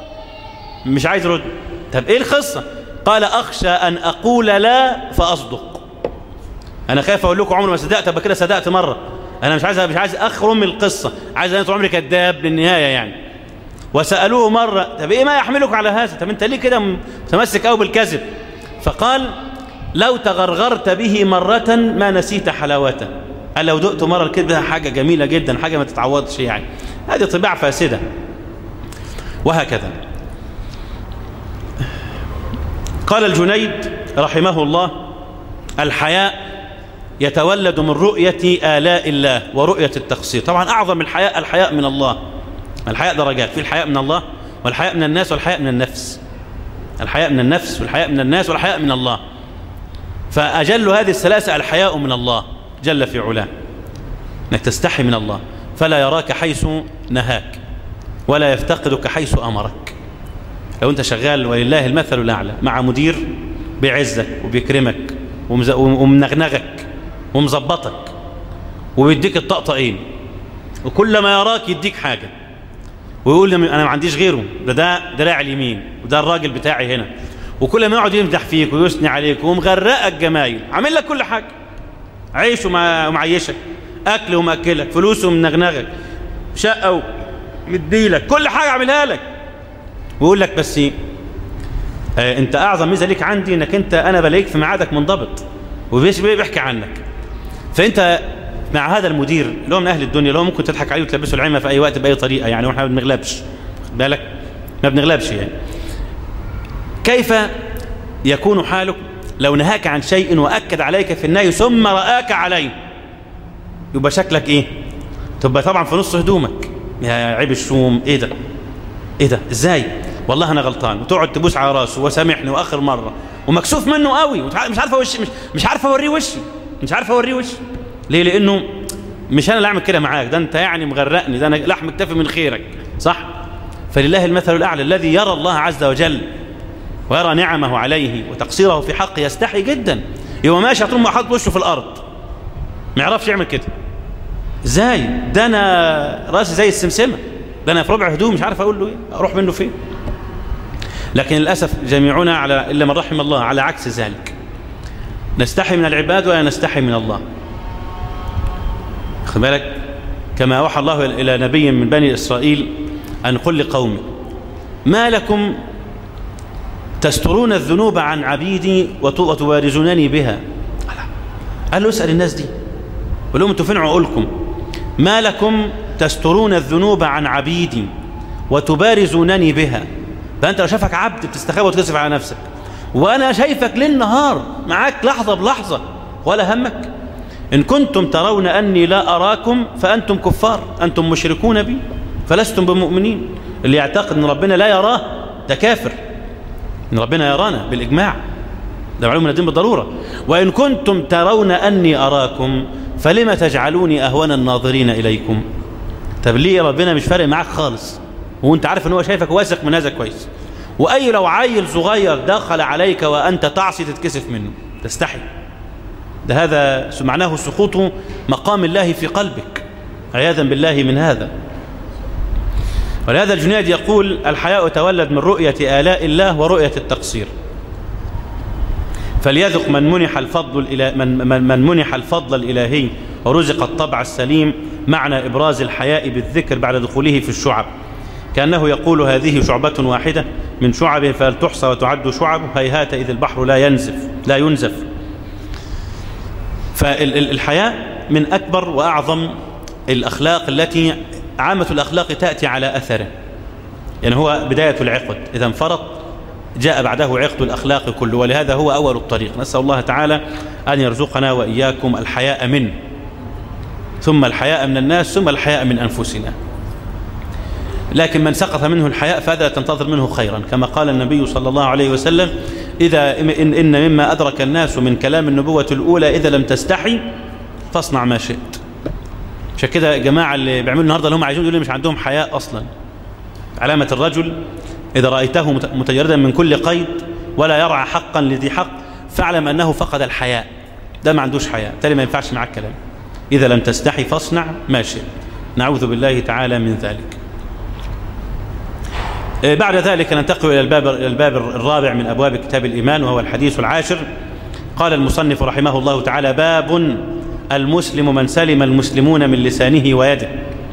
مش عايز يرد طب ايه القصه قال اخشى ان اقول لا فاصدق انا خايف اقول لكم عمري ما صدقت ابقى كده صدقت مره انا مش عايز مش عايز اخرم القصه عايز انا طول عمري كذاب للنهايه يعني وسالوه مره طب ايه ما يحملك على هذا طب انت ليه كده متمسك قوي بالكذب فقال لو تغرغرت به مره ما نسيت حلاوته قال لو دقت مرة الكذب حاجة جميلة جدا حاجة ما تتعوضش يعني هذه طباع فاسدة وهكذا قال الجنيد رحمه الله الحياء يتولد من رؤية آلاء الله ورؤية التقصير طبعا أعظم الحياء الحياء من الله الحياء درجات في الحياء من الله والحياء من الناس والحياء من النفس الحياء من النفس والحياء من الناس والحياء من الله فأجل هذه الثلاثة الحياء من الله جل في علاه انك تستحي من الله فلا يراك حيث نهاك ولا يفتقدك حيث أمرك لو أنت شغال ولله المثل الأعلى مع مدير بيعزك وبيكرمك ومنغنغك ومظبطك وبيديك الطقطقين وكل ما يراك يديك حاجة ويقول لي انا ما عنديش غيره ده ده دراع اليمين وده الراجل بتاعي هنا وكل ما يقعد يمدح فيك ويثني عليك ومغرقك جمايل عامل لك كل حاجه عيش ومعيشك اكل وماكلك فلوس ومنغنغك شقه ومديلك كل حاجه عاملها لك ويقول لك بس ايه آه انت اعظم ميزه ليك عندي انك انت انا بلاقيك في ميعادك منضبط وبيحكي عنك فانت مع هذا المدير اللي هو من اهل الدنيا اللي هو ممكن تضحك عليه وتلبسه العمه في اي وقت باي طريقه يعني واحنا ما بنغلبش بالك ما بنغلبش يعني كيف يكون حالك لو نهاك عن شيء واكد عليك في النهي ثم راك عليه يبقى شكلك ايه تبقى طبعا في نص هدومك يا عيب الشوم ايه ده ايه ده ازاي والله انا غلطان وتقعد تبوس على راسه وسامحني واخر مره ومكسوف منه قوي مش عارف وشي مش, مش عارف اوريه وشي مش عارف اوريه وشي ليه لانه مش انا اللي اعمل كده معاك ده انت يعني مغرقني ده انا لحم اكتفي من خيرك صح فلله المثل الاعلى الذي يرى الله عز وجل ويرى نعمه عليه وتقصيره في حقه يستحي جدا يبقى ماشي طول ما حاطط وشه في الارض ما يعرفش يعمل كده ازاي ده انا راسي زي السمسمه ده انا في ربع هدوم مش عارف اقول له ايه اروح منه فين لكن للاسف جميعنا على الا من رحم الله على عكس ذلك نستحي من العباد ولا نستحي من الله خد بالك كما اوحى الله الى نبي من بني اسرائيل ان قل لقومي ما لكم تسترون الذنوب عن عبيدي وتبارزونني بها قال له اسال الناس دي قول لهم انتوا فين عقولكم ما لكم تسترون الذنوب عن عبيدي وتبارزونني بها فانت لو شافك عبد بتستخبى وتكسف على نفسك وانا شايفك ليل نهار معاك لحظه بلحظه ولا همك إن كنتم ترون أني لا أراكم فأنتم كفار أنتم مشركون بي فلستم بمؤمنين اللي يعتقد أن ربنا لا يراه ده كافر أن ربنا يرانا بالإجماع ده معلوم من الدين بالضرورة وإن كنتم ترون أني أراكم فلما تجعلوني أهون الناظرين إليكم طب ليه ربنا مش فارق معاك خالص وانت عارف ان هو شايفك واثق من هذا كويس واي لو عيل صغير دخل عليك وانت تعصي تتكسف منه تستحي ده هذا معناه سقوط مقام الله في قلبك عياذا بالله من هذا ولهذا الجنيد يقول الحياء يتولد من رؤية آلاء الله ورؤية التقصير فليذق من منح الفضل الإله من, من, من منح الفضل الإلهي ورزق الطبع السليم معنى إبراز الحياء بالذكر بعد دخوله في الشعب كأنه يقول هذه شعبة واحدة من شعبه فهل تحصى وتعد شعب هيهات إذ البحر لا ينزف لا ينزف فالحياء من أكبر وأعظم الأخلاق التي عامة الأخلاق تأتي على أثره يعني هو بداية العقد إذا انفرط جاء بعده عقد الأخلاق كله ولهذا هو أول الطريق نسأل الله تعالى أن يرزقنا وإياكم الحياء منه ثم الحياء من الناس ثم الحياء من أنفسنا لكن من سقط منه الحياء فهذا تنتظر منه خيرا كما قال النبي صلى الله عليه وسلم إذا إن, إن مما أدرك الناس من كلام النبوة الأولى إذا لم تستحي فاصنع ما شئت عشان كده جماعة اللي بيعملوا النهاردة اللي هم عايزين يقولوا مش عندهم حياء أصلا علامة الرجل إذا رأيته متجردا من كل قيد ولا يرعى حقا لذي حق فاعلم أنه فقد الحياء ده ما عندوش حياء بالتالي ما ينفعش معك كلام إذا لم تستحي فاصنع ما شئت نعوذ بالله تعالى من ذلك بعد ذلك ننتقل إلى الباب, الباب الرابع من أبواب كتاب الإيمان وهو الحديث العاشر قال المصنف رحمه الله تعالى باب المسلم من سلم المسلمون من لسانه ويده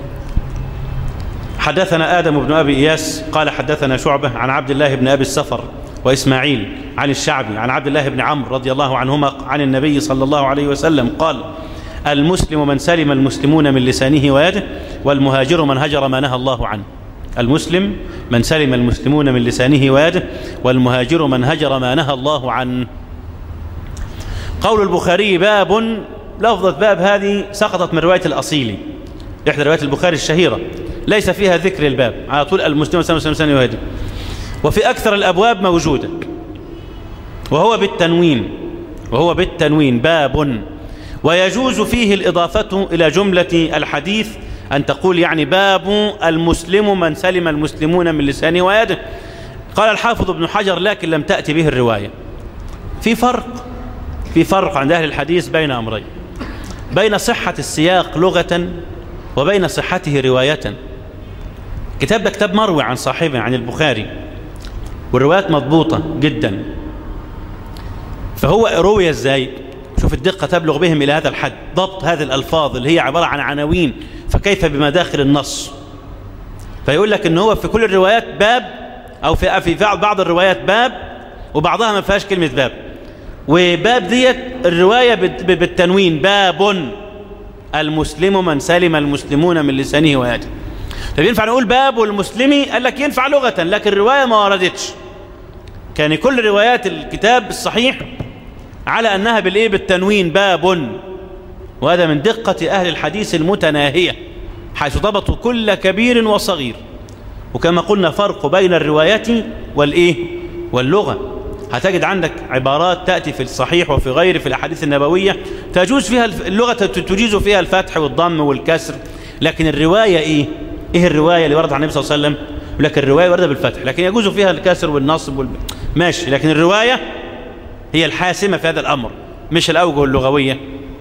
حدثنا آدم بن أبي إياس قال حدثنا شعبة عن عبد الله بن أبي السفر وإسماعيل عن الشعبي عن عبد الله بن عمرو رضي الله عنهما عن النبي صلى الله عليه وسلم قال المسلم من سلم المسلمون من لسانه ويده والمهاجر من هجر ما نهى الله عنه المسلم من سلم المسلمون من لسانه ويده والمهاجر من هجر ما نهى الله عنه قول البخاري باب لفظة باب هذه سقطت من رواية الأصيلي إحدى روايات البخاري الشهيرة ليس فيها ذكر الباب على طول المسلم سلم المسلمون ويده وفي أكثر الأبواب موجودة وهو بالتنوين وهو بالتنوين باب ويجوز فيه الإضافة إلى جملة الحديث أن تقول يعني باب المسلم من سلم المسلمون من لسانه ويده قال الحافظ ابن حجر لكن لم تأتي به الرواية في فرق في فرق عند أهل الحديث بين أمرين بين صحة السياق لغة وبين صحته رواية كتاب ده كتاب مروي عن صاحبه عن البخاري والروايات مضبوطة جدا فهو روي ازاي شوف الدقة تبلغ بهم إلى هذا الحد ضبط هذه الألفاظ اللي هي عبارة عن عناوين فكيف بمداخل النص فيقول لك ان هو في كل الروايات باب او في في بعض الروايات باب وبعضها ما فيهاش كلمه باب وباب ديت الروايه بالتنوين باب المسلم من سلم المسلمون من لسانه ويده طب ينفع نقول باب والمسلمي قال لك ينفع لغه لكن الروايه ما وردتش كان كل روايات الكتاب الصحيح على انها بالايه بالتنوين باب وهذا من دقه اهل الحديث المتناهيه حيث ضبطوا كل كبير وصغير وكما قلنا فرق بين الروايات والإيه واللغة هتجد عندك عبارات تأتي في الصحيح وفي غيره في الأحاديث النبوية تجوز فيها اللغة تجيز فيها الفتح والضم والكسر لكن الرواية إيه إيه الرواية اللي وردت عن النبي صلى الله عليه وسلم لكن الرواية وردت بالفتح لكن يجوز فيها الكسر والنصب وال... ماشي لكن الرواية هي الحاسمة في هذا الأمر مش الأوجه اللغوية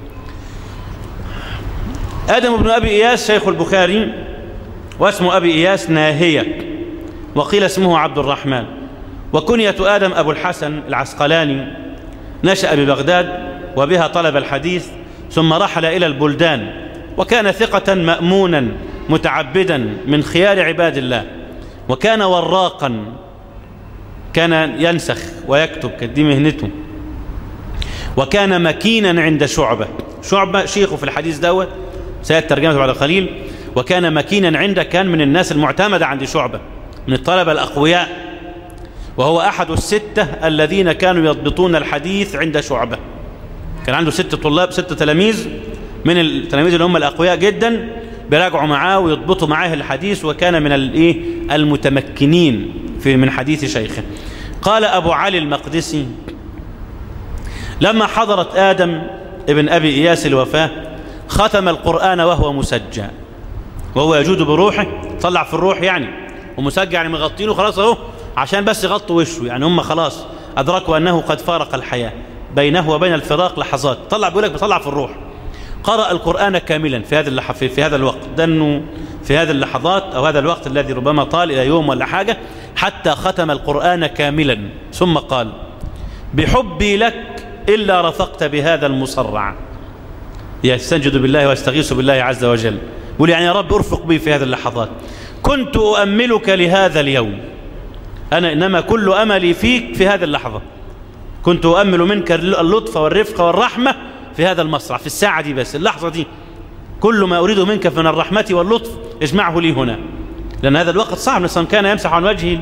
آدم بن أبي إياس شيخ البخاري واسم أبي إياس ناهية وقيل اسمه عبد الرحمن وكنية آدم أبو الحسن العسقلاني نشأ ببغداد وبها طلب الحديث ثم رحل إلى البلدان وكان ثقة مأمونا متعبدا من خيار عباد الله وكان وراقا كان ينسخ ويكتب كدي مهنته وكان مكينا عند شعبة شعبة شيخه في الحديث دوت سيأتي ترجمته بعد قليل وكان مكينا عنده كان من الناس المعتمدة عند شعبة من الطلبة الأقوياء وهو أحد الستة الذين كانوا يضبطون الحديث عند شعبة كان عنده ست طلاب ست تلاميذ من التلاميذ اللي هم الأقوياء جدا بيراجعوا معاه ويضبطوا معاه الحديث وكان من الايه المتمكنين في من حديث شيخه قال أبو علي المقدسي لما حضرت آدم ابن أبي إياس الوفاة ختم القرآن وهو مسجى وهو يجود بروحه طلع في الروح يعني ومسجى يعني مغطينه خلاص اهو عشان بس يغطوا وشه يعني هم خلاص أدركوا أنه قد فارق الحياة بينه وبين الفراق لحظات طلع بيقول لك بيطلع في الروح قرأ القرآن كاملا في هذا اللح... في هذا الوقت ده انه في هذه اللحظات أو هذا الوقت الذي ربما طال إلى يوم ولا حاجة حتى ختم القرآن كاملا ثم قال بحبي لك إلا رفقت بهذا المصرع يستنجد بالله ويستغيث بالله عز وجل يقول يعني يا رب ارفق بي في هذه اللحظات كنت أؤملك لهذا اليوم أنا إنما كل أملي فيك في هذه اللحظة كنت أؤمل منك اللطف والرفق والرحمة في هذا المصرع في الساعة دي بس اللحظة دي كل ما أريده منك من الرحمة واللطف اجمعه لي هنا لأن هذا الوقت صعب الإنسان كان يمسح عن وجهه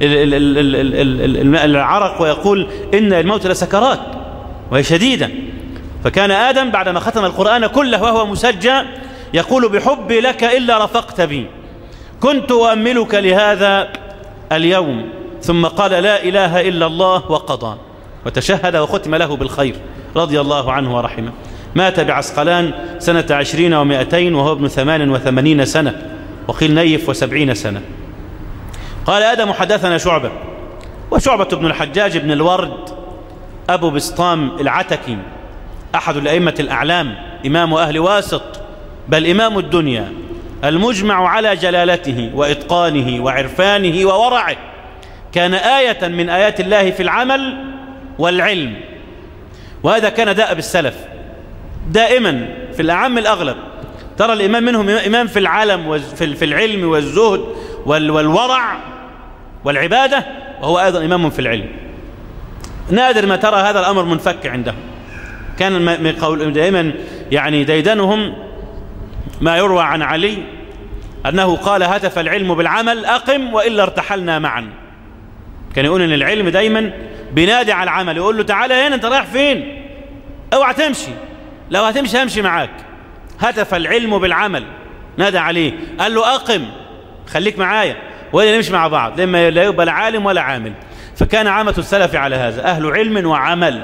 العرق ويقول إن الموت لسكرات وهي شديدة فكان آدم بعدما ختم القرآن كله وهو مسجى يقول بحبي لك إلا رفقت بي كنت أؤملك لهذا اليوم ثم قال لا إله إلا الله وقضى وتشهد وختم له بالخير رضي الله عنه ورحمه مات بعسقلان سنة عشرين ومائتين وهو ابن ثمان وثمانين سنة وقيل نيف وسبعين سنة قال آدم حدثنا شعبة وشعبة بن الحجاج بن الورد أبو بسطام العتكي أحد الأئمة الأعلام إمام أهل واسط بل إمام الدنيا المجمع على جلالته وإتقانه وعرفانه وورعه كان آية من آيات الله في العمل والعلم وهذا كان داء بالسلف دائما في الأعم الأغلب ترى الإمام منهم إمام في العالم في العلم والزهد والورع والعبادة وهو أيضا إمام في العلم نادر ما ترى هذا الأمر منفك عندهم كان دائما يعني ديدنهم ما يروى عن علي أنه قال هتف العلم بالعمل أقم وإلا ارتحلنا معا كان يقول أن العلم دايما بينادي على العمل يقول له تعالى هنا أنت رايح فين اوعى تمشي لو هتمشي همشي معاك هتف العلم بالعمل نادى عليه قال له أقم خليك معايا ولا نمشي مع بعض لما لا يبقى عالم ولا عامل فكان عامة السلف على هذا أهل علم وعمل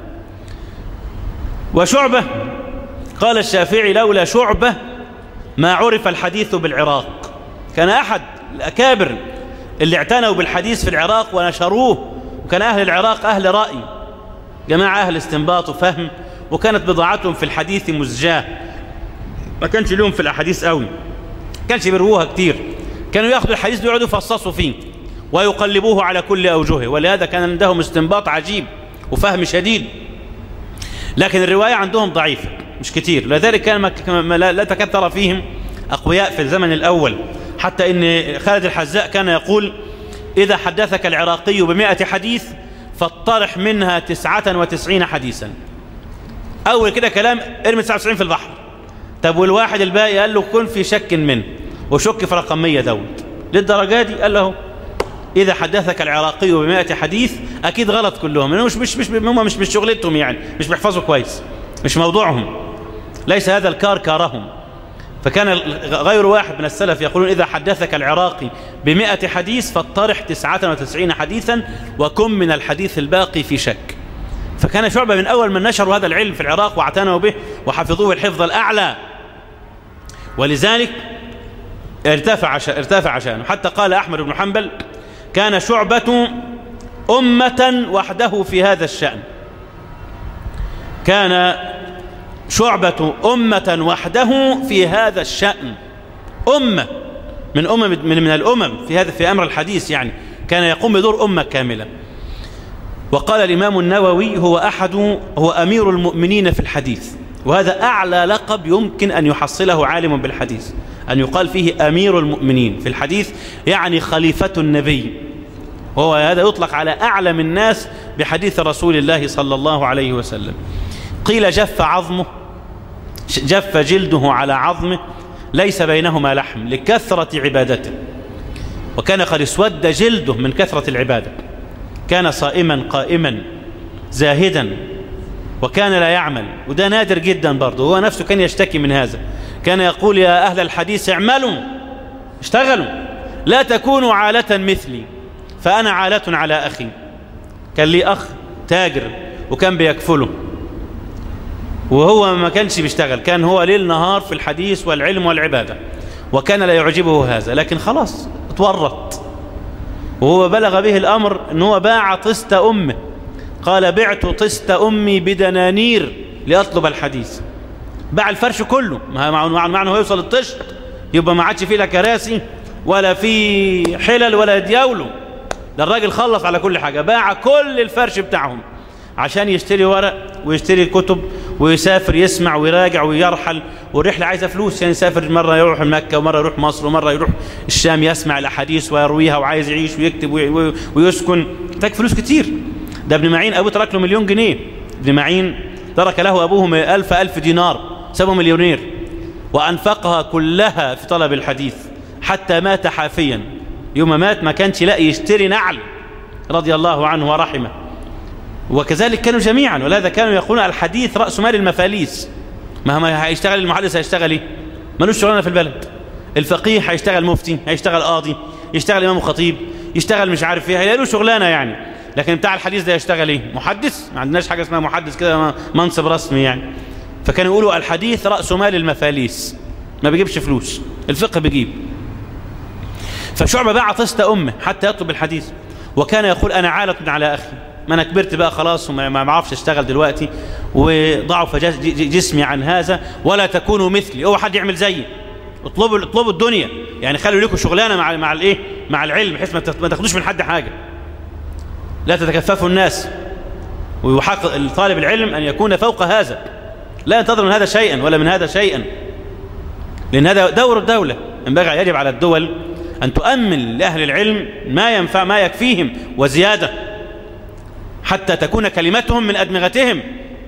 وشعبة قال الشافعي لولا شعبة ما عرف الحديث بالعراق كان أحد الأكابر اللي اعتنوا بالحديث في العراق ونشروه وكان أهل العراق أهل رأي جماعة أهل استنباط وفهم وكانت بضاعتهم في الحديث مزجاة ما كانش لهم في الأحاديث قوي كانش بيروها كتير كانوا ياخذوا الحديث ويقعدوا يفصصوا فيه ويقلبوه على كل أوجهه ولهذا كان عندهم استنباط عجيب وفهم شديد لكن الرواية عندهم ضعيفة مش كتير لذلك كان لا تكثر فيهم أقوياء في الزمن الأول حتى إن خالد الحزاء كان يقول إذا حدثك العراقي بمئة حديث فاطرح منها تسعة وتسعين حديثا أول كده كلام ارمي 99 في البحر طب والواحد الباقي قال له كن في شك منه وشك في رقمية داود للدرجة دي قال له إذا حدثك العراقي بمئة حديث أكيد غلط كلهم لأنه مش مش مش هم مش مش شغلتهم يعني مش بيحفظوا كويس مش موضوعهم ليس هذا الكار كارهم فكان غير واحد من السلف يقولون إذا حدثك العراقي بمئة حديث فاطرح تسعة وتسعين حديثا وكن من الحديث الباقي في شك فكان شعبة من أول من نشروا هذا العلم في العراق واعتنوا به وحفظوه الحفظ الأعلى ولذلك ارتفع ارتفع شانه حتى قال أحمد بن حنبل كان شعبة أمة وحده في هذا الشأن كان شعبة أمة وحده في هذا الشأن أمة من أمم من, من الأمم في هذا في أمر الحديث يعني كان يقوم بدور أمة كاملة وقال الإمام النووي هو أحد هو أمير المؤمنين في الحديث وهذا أعلى لقب يمكن أن يحصله عالم بالحديث أن يقال فيه أمير المؤمنين في الحديث يعني خليفة النبي وهو هذا يطلق على أعلم الناس بحديث رسول الله صلى الله عليه وسلم قيل جف عظمه جف جلده على عظمه ليس بينهما لحم لكثرة عبادته وكان قد اسود جلده من كثرة العبادة كان صائما قائما زاهدا وكان لا يعمل وده نادر جدا برضه هو نفسه كان يشتكي من هذا كان يقول يا أهل الحديث اعملوا اشتغلوا لا تكونوا عالة مثلي فأنا عالة على أخي كان لي أخ تاجر وكان بيكفله وهو ما كانش بيشتغل كان هو ليل نهار في الحديث والعلم والعبادة وكان لا يعجبه هذا لكن خلاص اتورط وهو بلغ به الأمر ان هو باع طست أمه قال بعت طست أمي بدنانير لأطلب الحديث باع الفرش كله معنى هو يوصل الطشت يبقى ما عادش فيه لا كراسي ولا في حلل ولا دياوله ده الراجل خلص على كل حاجة باع كل الفرش بتاعهم عشان يشتري ورق ويشتري كتب ويسافر يسمع ويراجع ويرحل والرحلة عايزة فلوس يعني يسافر مرة يروح مكة ومرة يروح مصر ومرة يروح الشام يسمع الأحاديث ويرويها وعايز يعيش ويكتب ويسكن تك فلوس كتير ده ابن معين أبوه ترك له مليون جنيه ابن معين ترك له أبوه ألف ألف دينار سابه مليونير وأنفقها كلها في طلب الحديث حتى مات حافيا يوم مات ما كانش لاقي يشتري نعل رضي الله عنه ورحمه وكذلك كانوا جميعا ولهذا كانوا يقولون الحديث رأس مال المفاليس ما هيشتغل المحدث هيشتغل ايه ملوش شغلانه في البلد الفقيه هيشتغل مفتي هيشتغل قاضي يشتغل امام خطيب يشتغل مش عارف ايه هيلاقي له شغلانه يعني لكن بتاع الحديث ده يشتغل ايه محدث ما عندناش حاجه اسمها محدث كده منصب رسمي يعني فكانوا يقولوا الحديث رأس مال المفاليس ما بيجيبش فلوس الفقه بيجيب فشعبة باع طست أمه حتى يطلب الحديث وكان يقول أنا عالة على أخي ما أنا كبرت بقى خلاص وما ما بعرفش أشتغل دلوقتي وضعف جسمي عن هذا ولا تكونوا مثلي هو حد يعمل زيي اطلبوا اطلبوا الدنيا يعني خلوا لكم شغلانه مع مع الايه مع العلم بحيث ما تاخدوش من حد حاجه لا تتكففوا الناس ويحقق طالب العلم ان يكون فوق هذا لا ينتظر من هذا شيئا ولا من هذا شيئا لان هذا دور الدوله ينبغي يجب على الدول ان تؤمن لاهل العلم ما ينفع ما يكفيهم وزياده حتى تكون كلمتهم من أدمغتهم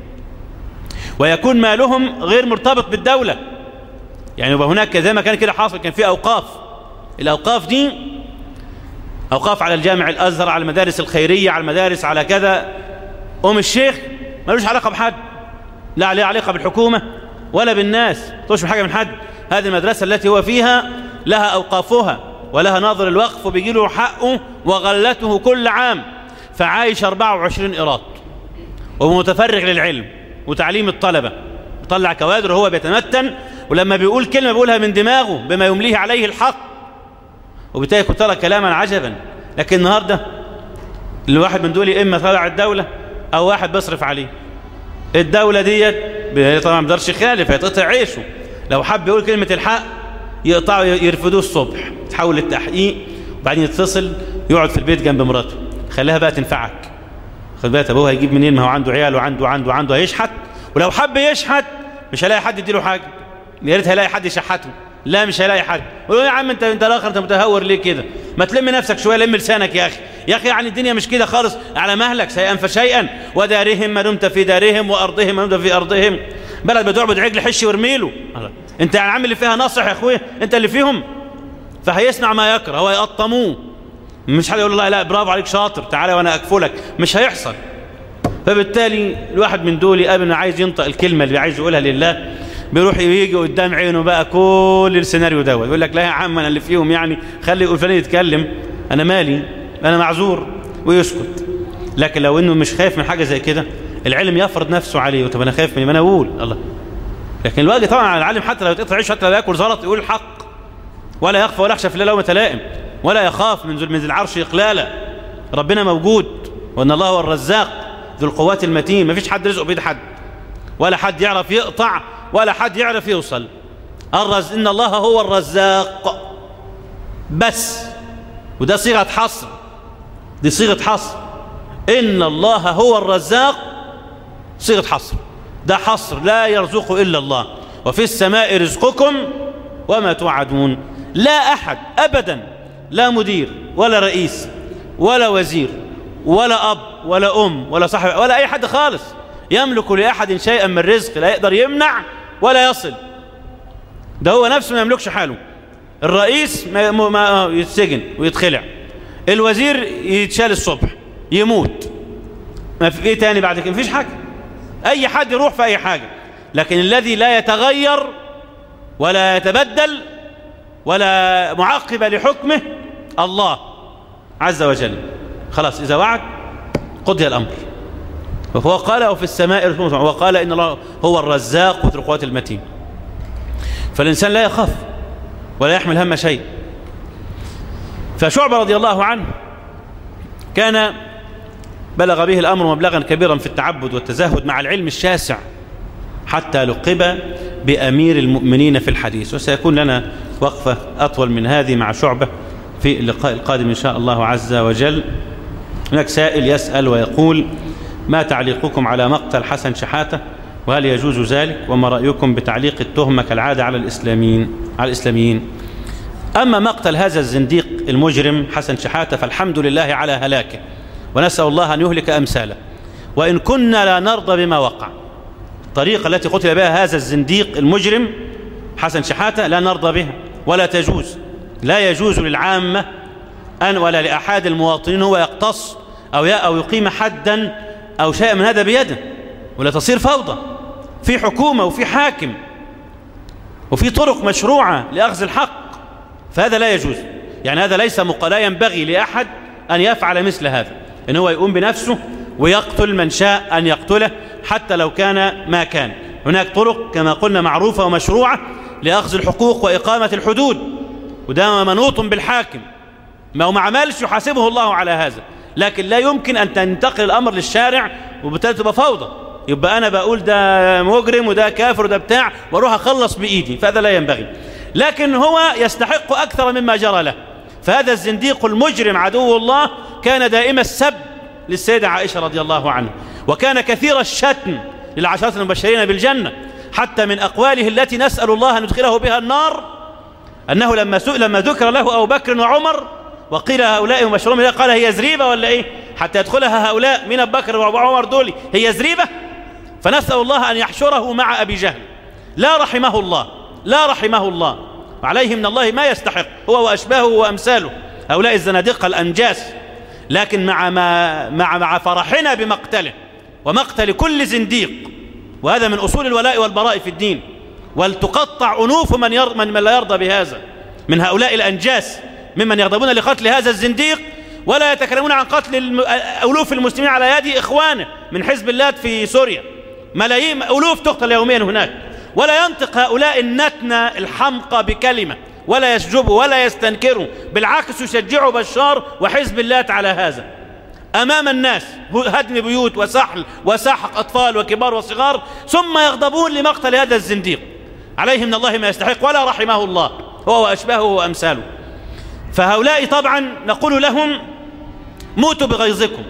ويكون مالهم غير مرتبط بالدولة يعني يبقى هناك زي ما كان كده حاصل كان في أوقاف الأوقاف دي أوقاف على الجامع الأزهر على المدارس الخيرية على المدارس على كذا أم الشيخ ملوش علاقة بحد لا عليه علاقة بالحكومة ولا بالناس توش حاجة من حد هذه المدرسة التي هو فيها لها أوقافها ولها ناظر الوقف وبيجي له حقه وغلته كل عام فعايش 24 إيراد ومتفرغ للعلم وتعليم الطلبة يطلع كوادر وهو بيتمتن ولما بيقول كلمة بيقولها من دماغه بما يمليه عليه الحق وبالتالي كنت ترى كلاما عجبا لكن النهاردة الواحد من دول إما تبع الدولة أو واحد بيصرف عليه الدولة ديت طبعا ما بيقدرش يخالف هيتقطع عيشه لو حب يقول كلمة الحق يقطعوا يرفدوه الصبح تحول للتحقيق وبعدين يتصل يقعد في البيت جنب مراته خليها بقى تنفعك خد بالك ابوه هيجيب منين ما هو عنده عيال وعنده وعنده وعنده هيشحت ولو حب يشحت مش هيلاقي حد يديله حاجه يا ريت هيلاقي حد يشحته لا مش هيلاقي حد يقول يا عم انت انت الاخر انت متهور ليه كده ما تلم نفسك شويه لم لسانك يا اخي يا اخي يعني الدنيا مش كده خالص على مهلك شيئا فشيئا ودارهم ما دمت في دارهم وارضهم ما دمت في ارضهم بلد بتعبد عجل حش وارميله انت يعني عامل اللي فيها ناصح يا اخويا انت اللي فيهم فهيصنع ما يكره ويقطموه مش حد يقول الله لا برافو عليك شاطر تعالى وانا اكفلك مش هيحصل فبالتالي الواحد من دول قبل عايز ينطق الكلمه اللي عايز يقولها لله بيروح يجي قدام عينه بقى كل السيناريو دوت يقول لك لا يا عم انا اللي فيهم يعني خلي يقول فلان يتكلم انا مالي انا معذور ويسكت لكن لو انه مش خايف من حاجه زي كده العلم يفرض نفسه عليه طب انا خايف من ما انا اقول الله لكن الواجب طبعا على العالم حتى لو يتقطع عيش حتى لو ياكل زلط يقول الحق ولا يخفى ولا يخشى في الله لومه لائم ولا يخاف من ذو من العرش اقلالا ربنا موجود وان الله هو الرزاق ذو القوات المتين ما فيش حد رزقه بيد حد ولا حد يعرف يقطع ولا حد يعرف يوصل الرز إن الله هو الرزاق بس وده صيغة حصر دي صيغة حصر إن الله هو الرزاق صيغة حصر ده حصر لا يرزق إلا الله وفي السماء رزقكم وما توعدون لا أحد أبدا لا مدير ولا رئيس ولا وزير ولا أب ولا أم ولا صاحب ولا أي حد خالص يملك لأحد شيئا من رزق لا يقدر يمنع ولا يصل ده هو نفسه ما يملكش حاله الرئيس ما ما يتسجن ويتخلع الوزير يتشال الصبح يموت ما في ايه تاني بعد كده مفيش حاجه اي حد يروح في اي حاجه لكن الذي لا يتغير ولا يتبدل ولا معقب لحكمه الله عز وجل خلاص اذا وعد قضي الامر وهو قال وفي السماء وقال إن الله هو الرزاق وذو القوات المتين فالإنسان لا يخاف ولا يحمل هم شيء فشعب رضي الله عنه كان بلغ به الأمر مبلغا كبيرا في التعبد والتزهد مع العلم الشاسع حتى لقب بأمير المؤمنين في الحديث وسيكون لنا وقفة أطول من هذه مع شعبة في اللقاء القادم إن شاء الله عز وجل هناك سائل يسأل ويقول ما تعليقكم على مقتل حسن شحاتة وهل يجوز ذلك وما رأيكم بتعليق التهمة كالعادة على الإسلاميين على الإسلاميين أما مقتل هذا الزنديق المجرم حسن شحاتة فالحمد لله على هلاكه ونسأل الله أن يهلك أمثاله وإن كنا لا نرضى بما وقع الطريقة التي قتل بها هذا الزنديق المجرم حسن شحاتة لا نرضى بها ولا تجوز لا يجوز للعامة أن ولا لأحد المواطنين هو يقتص أو أو يقيم حدا أو شيء من هذا بيده ولا تصير فوضى في حكومة وفي حاكم وفي طرق مشروعة لأخذ الحق فهذا لا يجوز يعني هذا ليس لا ينبغي لأحد أن يفعل مثل هذا إن هو يقوم بنفسه ويقتل من شاء أن يقتله حتى لو كان ما كان هناك طرق كما قلنا معروفة ومشروعة لأخذ الحقوق وإقامة الحدود وده منوط بالحاكم ما هو ما عملش يحاسبه الله على هذا لكن لا يمكن أن تنتقل الأمر للشارع وبالتالي تبقى فوضى يبقى أنا بقول ده مجرم وده كافر وده بتاع واروح أخلص بإيدي فهذا لا ينبغي لكن هو يستحق أكثر مما جرى له فهذا الزنديق المجرم عدو الله كان دائم السب للسيدة عائشة رضي الله عنها وكان كثير الشتم للعشرات المبشرين بالجنة حتى من أقواله التي نسأل الله أن يدخله بها النار أنه لما سئل لما ذكر له أبو بكر وعمر وقيل هؤلاء مبشرون قال هي زريبة ولا إيه حتى يدخلها هؤلاء من أبو بكر وعمر دول هي زريبة فنسأل الله أن يحشره مع أبي جهل لا رحمه الله لا رحمه الله وعليه من الله ما يستحق هو وأشباهه وأمثاله هؤلاء الزنادقة الأنجاس لكن مع, ما مع, مع فرحنا بمقتله ومقتل كل زنديق وهذا من أصول الولاء والبراء في الدين ولتقطع أنوف من, ير من, من لا يرضى بهذا من هؤلاء الأنجاس ممن يغضبون لقتل هذا الزنديق ولا يتكلمون عن قتل ألوف المسلمين على يد إخوانه من حزب الله في سوريا ملايين ألوف تقتل يوميا هناك ولا ينطق هؤلاء النتنة الحمقى بكلمة ولا يسجبوا ولا يستنكروا بالعكس يشجعوا بشار وحزب الله على هذا أمام الناس هدم بيوت وسحل وسحق أطفال وكبار وصغار ثم يغضبون لمقتل هذا الزنديق عليه من الله ما يستحق ولا رحمه الله هو وأشباهه وأمثاله فهؤلاء طبعا نقول لهم موتوا بغيظكم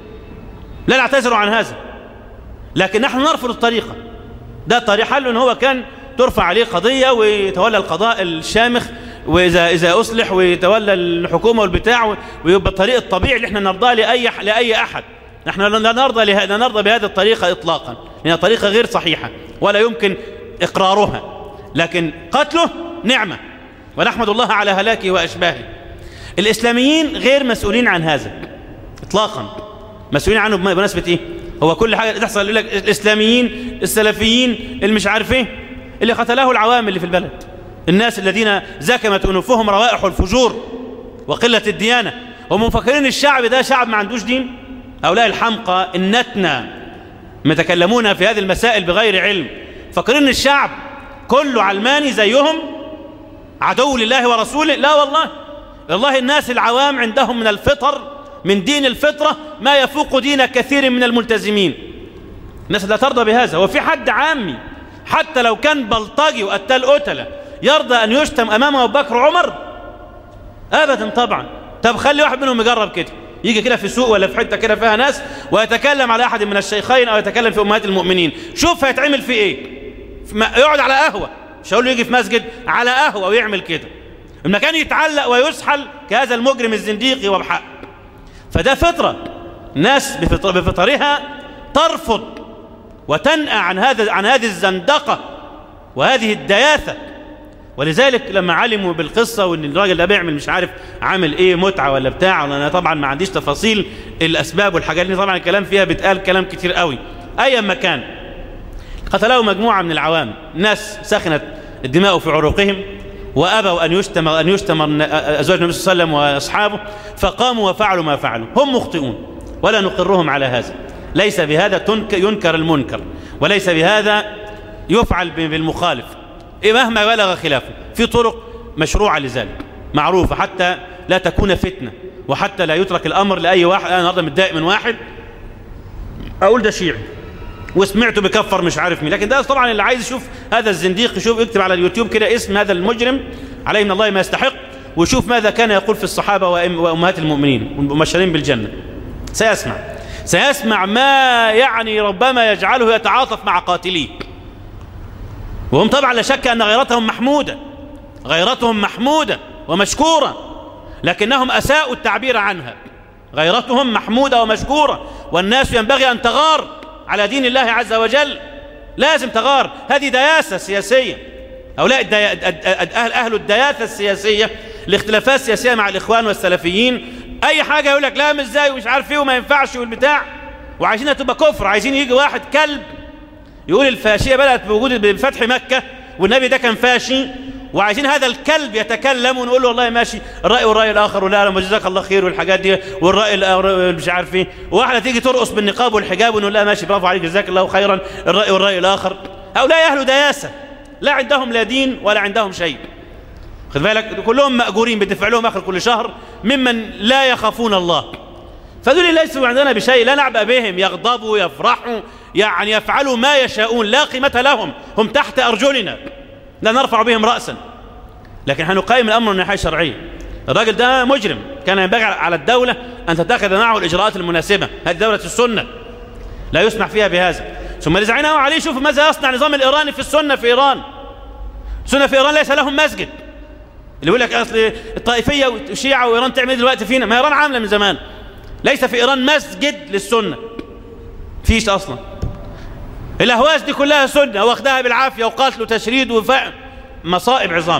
لا نعتذر عن هذا لكن نحن نرفض الطريقة ده طريق حل ان هو كان ترفع عليه قضية ويتولى القضاء الشامخ وإذا إذا أصلح ويتولى الحكومة والبتاع ويبقى الطريق الطبيعي اللي احنا نرضاه لأي لأي أحد نحن لا نرضى لا نرضى بهذه الطريقة إطلاقا لأنها طريقة غير صحيحة ولا يمكن إقرارها لكن قتله نعمة ونحمد الله على هلاكه وأشباهه الإسلاميين غير مسؤولين عن هذا إطلاقا مسؤولين عنه بمناسبة إيه هو كل حاجة تحصل يقول لك الإسلاميين السلفيين اللي مش عارف إيه اللي قتله العوام اللي في البلد الناس الذين زكمت أنوفهم روائح الفجور وقلة الديانة هم مفكرين الشعب ده شعب ما عندوش دين هؤلاء الحمقى النتنى يتكلمون في هذه المسائل بغير علم فكرين الشعب كله علماني زيهم عدو لله ورسوله لا والله والله الناس العوام عندهم من الفطر من دين الفطرة ما يفوق دين كثير من الملتزمين الناس لا ترضى بهذا وفي حد عامي حتى لو كان بلطجي وقتال قتلة يرضى أن يشتم أمام أبو بكر وعمر أبدا طبعا طب خلي واحد منهم يجرب كده يجي كده في سوق ولا في حتة كده فيها ناس ويتكلم على أحد من الشيخين أو يتكلم في أمهات المؤمنين شوف هيتعمل فيه إيه يقعد على قهوة مش هقول له يجي في مسجد على قهوة ويعمل كده المكان يتعلق ويسحل كهذا المجرم الزنديقي وبحق فده فطرة ناس بفطر بفطرها ترفض وتنأى عن هذا عن هذه الزندقة وهذه الدياثة ولذلك لما علموا بالقصة وان الراجل ده بيعمل مش عارف عامل ايه متعة ولا بتاع انا طبعا ما عنديش تفاصيل الاسباب والحاجات دي طبعا الكلام فيها بيتقال كلام كتير قوي ايا ما كان قتلوا مجموعة من العوام ناس سخنت الدماء في عروقهم وأبوا أن يشتم أن يشتم أزواج النبي صلى الله عليه وسلم وأصحابه فقاموا وفعلوا ما فعلوا هم مخطئون ولا نقرهم على هذا ليس بهذا ينكر المنكر وليس بهذا يفعل بالمخالف إيه مهما بلغ خلافه في طرق مشروعة لذلك معروفة حتى لا تكون فتنة وحتى لا يترك الأمر لأي واحد أنا النهارده متضايق من واحد أقول ده شيعي وسمعته بكفر مش عارف مين لكن ده طبعا اللي عايز يشوف هذا الزنديق يشوف يكتب على اليوتيوب كده اسم هذا المجرم عليه من الله ما يستحق ويشوف ماذا كان يقول في الصحابة وأمهات المؤمنين والمبشرين بالجنة سيسمع سيسمع ما يعني ربما يجعله يتعاطف مع قاتليه وهم طبعا لا شك أن غيرتهم محمودة غيرتهم محمودة ومشكورة لكنهم أساءوا التعبير عنها غيرتهم محمودة ومشكورة والناس ينبغي أن تغار على دين الله عز وجل لازم تغار هذه دياسة سياسية هؤلاء الدي... أهل... أهل الدياثة السياسية الاختلافات السياسية مع الإخوان والسلفيين أي حاجة يقول لك لا مش ازاي ومش عارف ايه وما ينفعش والبتاع وعايزينها تبقى كفر عايزين يجي واحد كلب يقول الفاشية بدأت بوجود بفتح مكة والنبي ده كان فاشي وعايزين هذا الكلب يتكلم ونقول له والله ماشي الرأي والرأي الآخر ولا لا جزاك الله خير والحاجات دي والرأي مش عارف ايه واحدة تيجي ترقص بالنقاب والحجاب ونقول لها ماشي برافو عليك جزاك الله خيرا الرأي والرأي الآخر هؤلاء أهل دياسة لا عندهم لا دين ولا عندهم شيء خد بالك كلهم مأجورين بتدفع لهم آخر كل شهر ممن لا يخافون الله فدول ليسوا عندنا بشيء لا نعبأ بهم يغضبوا يفرحوا يعني يفعلوا ما يشاءون لا قيمة لهم هم تحت أرجلنا لا نرفع بهم رأسا لكن هنقيم الأمر من ناحية شرعية الراجل ده مجرم كان ينبغي على الدولة أن تتخذ معه الإجراءات المناسبة هذه دولة السنة لا يسمح فيها بهذا ثم اللي زعلنا عليه شوف ماذا يصنع النظام الإيراني في السنة في إيران السنة في إيران ليس لهم مسجد اللي يقول لك أصل الطائفية والشيعة وإيران تعمل دلوقتي فينا ما إيران عاملة من زمان ليس في إيران مسجد للسنة فيش أصلا الأهواز دي كلها سنة واخدها بالعافية وقاتل وتشريد وفعل مصائب عظام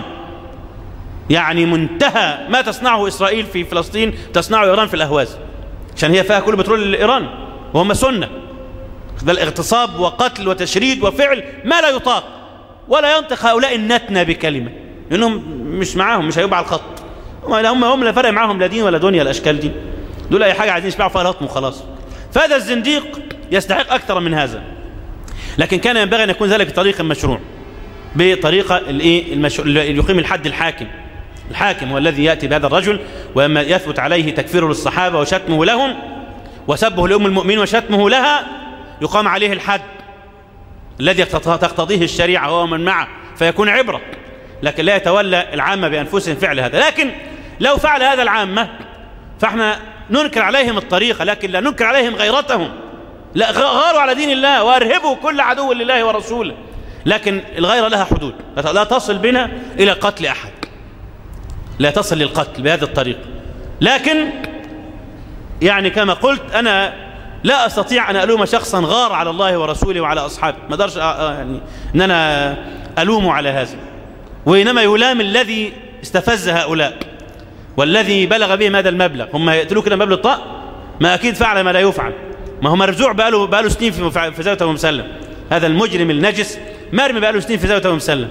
يعني منتهى ما تصنعه إسرائيل في فلسطين تصنعه إيران في الأهواز عشان هي فيها كل بترول لإيران وهم سنة ده الاغتصاب وقتل وتشريد وفعل ما لا يطاق ولا ينطق هؤلاء النتنة بكلمة لأنهم مش معاهم مش هيبقى على الخط هم هم لا فرق معاهم لا دين ولا دنيا الأشكال دي دول أي حاجة عايزين يشبعوا فيها لطم وخلاص فهذا الزنديق يستحق أكثر من هذا لكن كان ينبغي أن يكون ذلك بطريقة مشروع بطريقة الايه المشروع يقيم الحد الحاكم الحاكم هو الذي يأتي بهذا الرجل ولما يثبت عليه تكفيره للصحابة وشتمه لهم وسبه لأم المؤمنين وشتمه لها يقام عليه الحد الذي تقتضيه الشريعة هو من معه فيكون عبرة لكن لا يتولى العامة بأنفسهم فعل هذا لكن لو فعل هذا العامة فاحنا ننكر عليهم الطريقة لكن لا ننكر عليهم غيرتهم لا غاروا على دين الله وارهبوا كل عدو لله ورسوله لكن الغيرة لها حدود لا تصل بنا إلى قتل أحد لا تصل للقتل بهذه الطريقة لكن يعني كما قلت أنا لا أستطيع أن ألوم شخصا غار على الله ورسوله وعلى أصحابه ما أقدرش يعني أن أنا ألومه على هذا وإنما يلام الذي استفز هؤلاء والذي بلغ بهم هذا المبلغ هم يقتلوا كده مبلغ الطاء ما أكيد فعل ما لا يفعل ما هو مرزوع بقاله بقاله سنين في في زاويه ابو مسلم هذا المجرم النجس مرمي بقاله سنين في زاويه ابو مسلم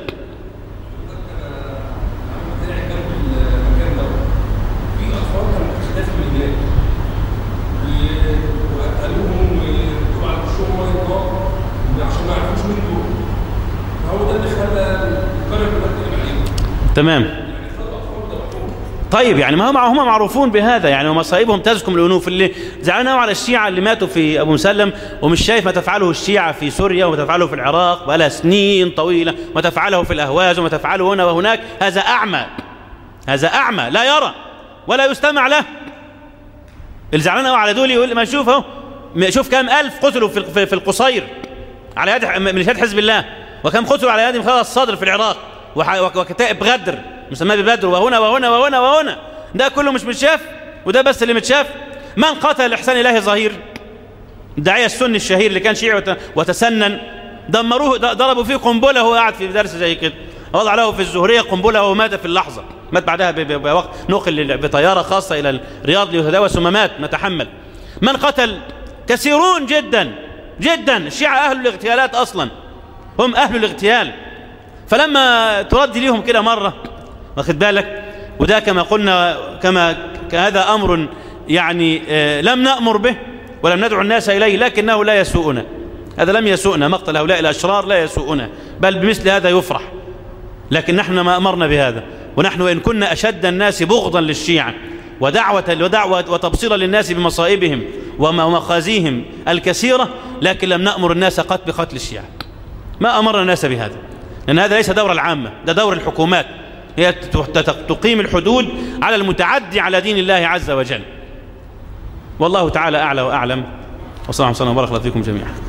تمام طيب يعني ما هم هم معروفون بهذا يعني ومصائبهم تزكم الأنوف اللي زعلنا على الشيعة اللي ماتوا في أبو مسلم ومش شايف ما تفعله الشيعة في سوريا وما تفعله في العراق بقى سنين طويلة وما تفعله في الأهواز وما تفعله هنا وهناك هذا أعمى هذا أعمى لا يرى ولا يستمع له اللي زعلان قوي على دول يقول ما شوف اهو شوف كام ألف قتلوا في في القصير على يد ميليشيات حزب الله وكم قتلوا على يد مخلص الصدر في العراق وكتائب غدر مسماه ببدر وهنا وهنا وهنا وهنا ده كله مش متشاف وده بس اللي متشاف من قتل إحسان إلهي ظهير الداعية السني الشهير اللي كان شيعي وتسنن دمروه ضربوا فيه قنبلة وهو قاعد في درس زي كده وضع له في الزهرية قنبلة ومات في اللحظة مات بعدها بوقت نقل بطيارة خاصة إلى الرياض ليتداوى ثم مات متحمل من قتل كثيرون جدا جدا الشيعة أهل الاغتيالات أصلا هم أهل الاغتيال فلما ترد ليهم كده مرة واخد بالك وده كما قلنا كما هذا أمر يعني لم نأمر به ولم ندعو الناس إليه لكنه لا يسوءنا هذا لم يسوءنا مقتل هؤلاء الأشرار لا يسوءنا بل بمثل هذا يفرح لكن نحن ما أمرنا بهذا ونحن وإن كنا أشد الناس بغضا للشيعة ودعوة, ودعوة وتبصيرا للناس بمصائبهم ومخازيهم الكثيرة لكن لم نأمر الناس قتل بقتل الشيعة ما أمرنا الناس بهذا لأن هذا ليس دور العامة ده دور الحكومات هي تقيم الحدود على المتعدي على دين الله عز وجل والله تعالى أعلى وأعلم وصلى الله وسلم وبارك الله فيكم جميعا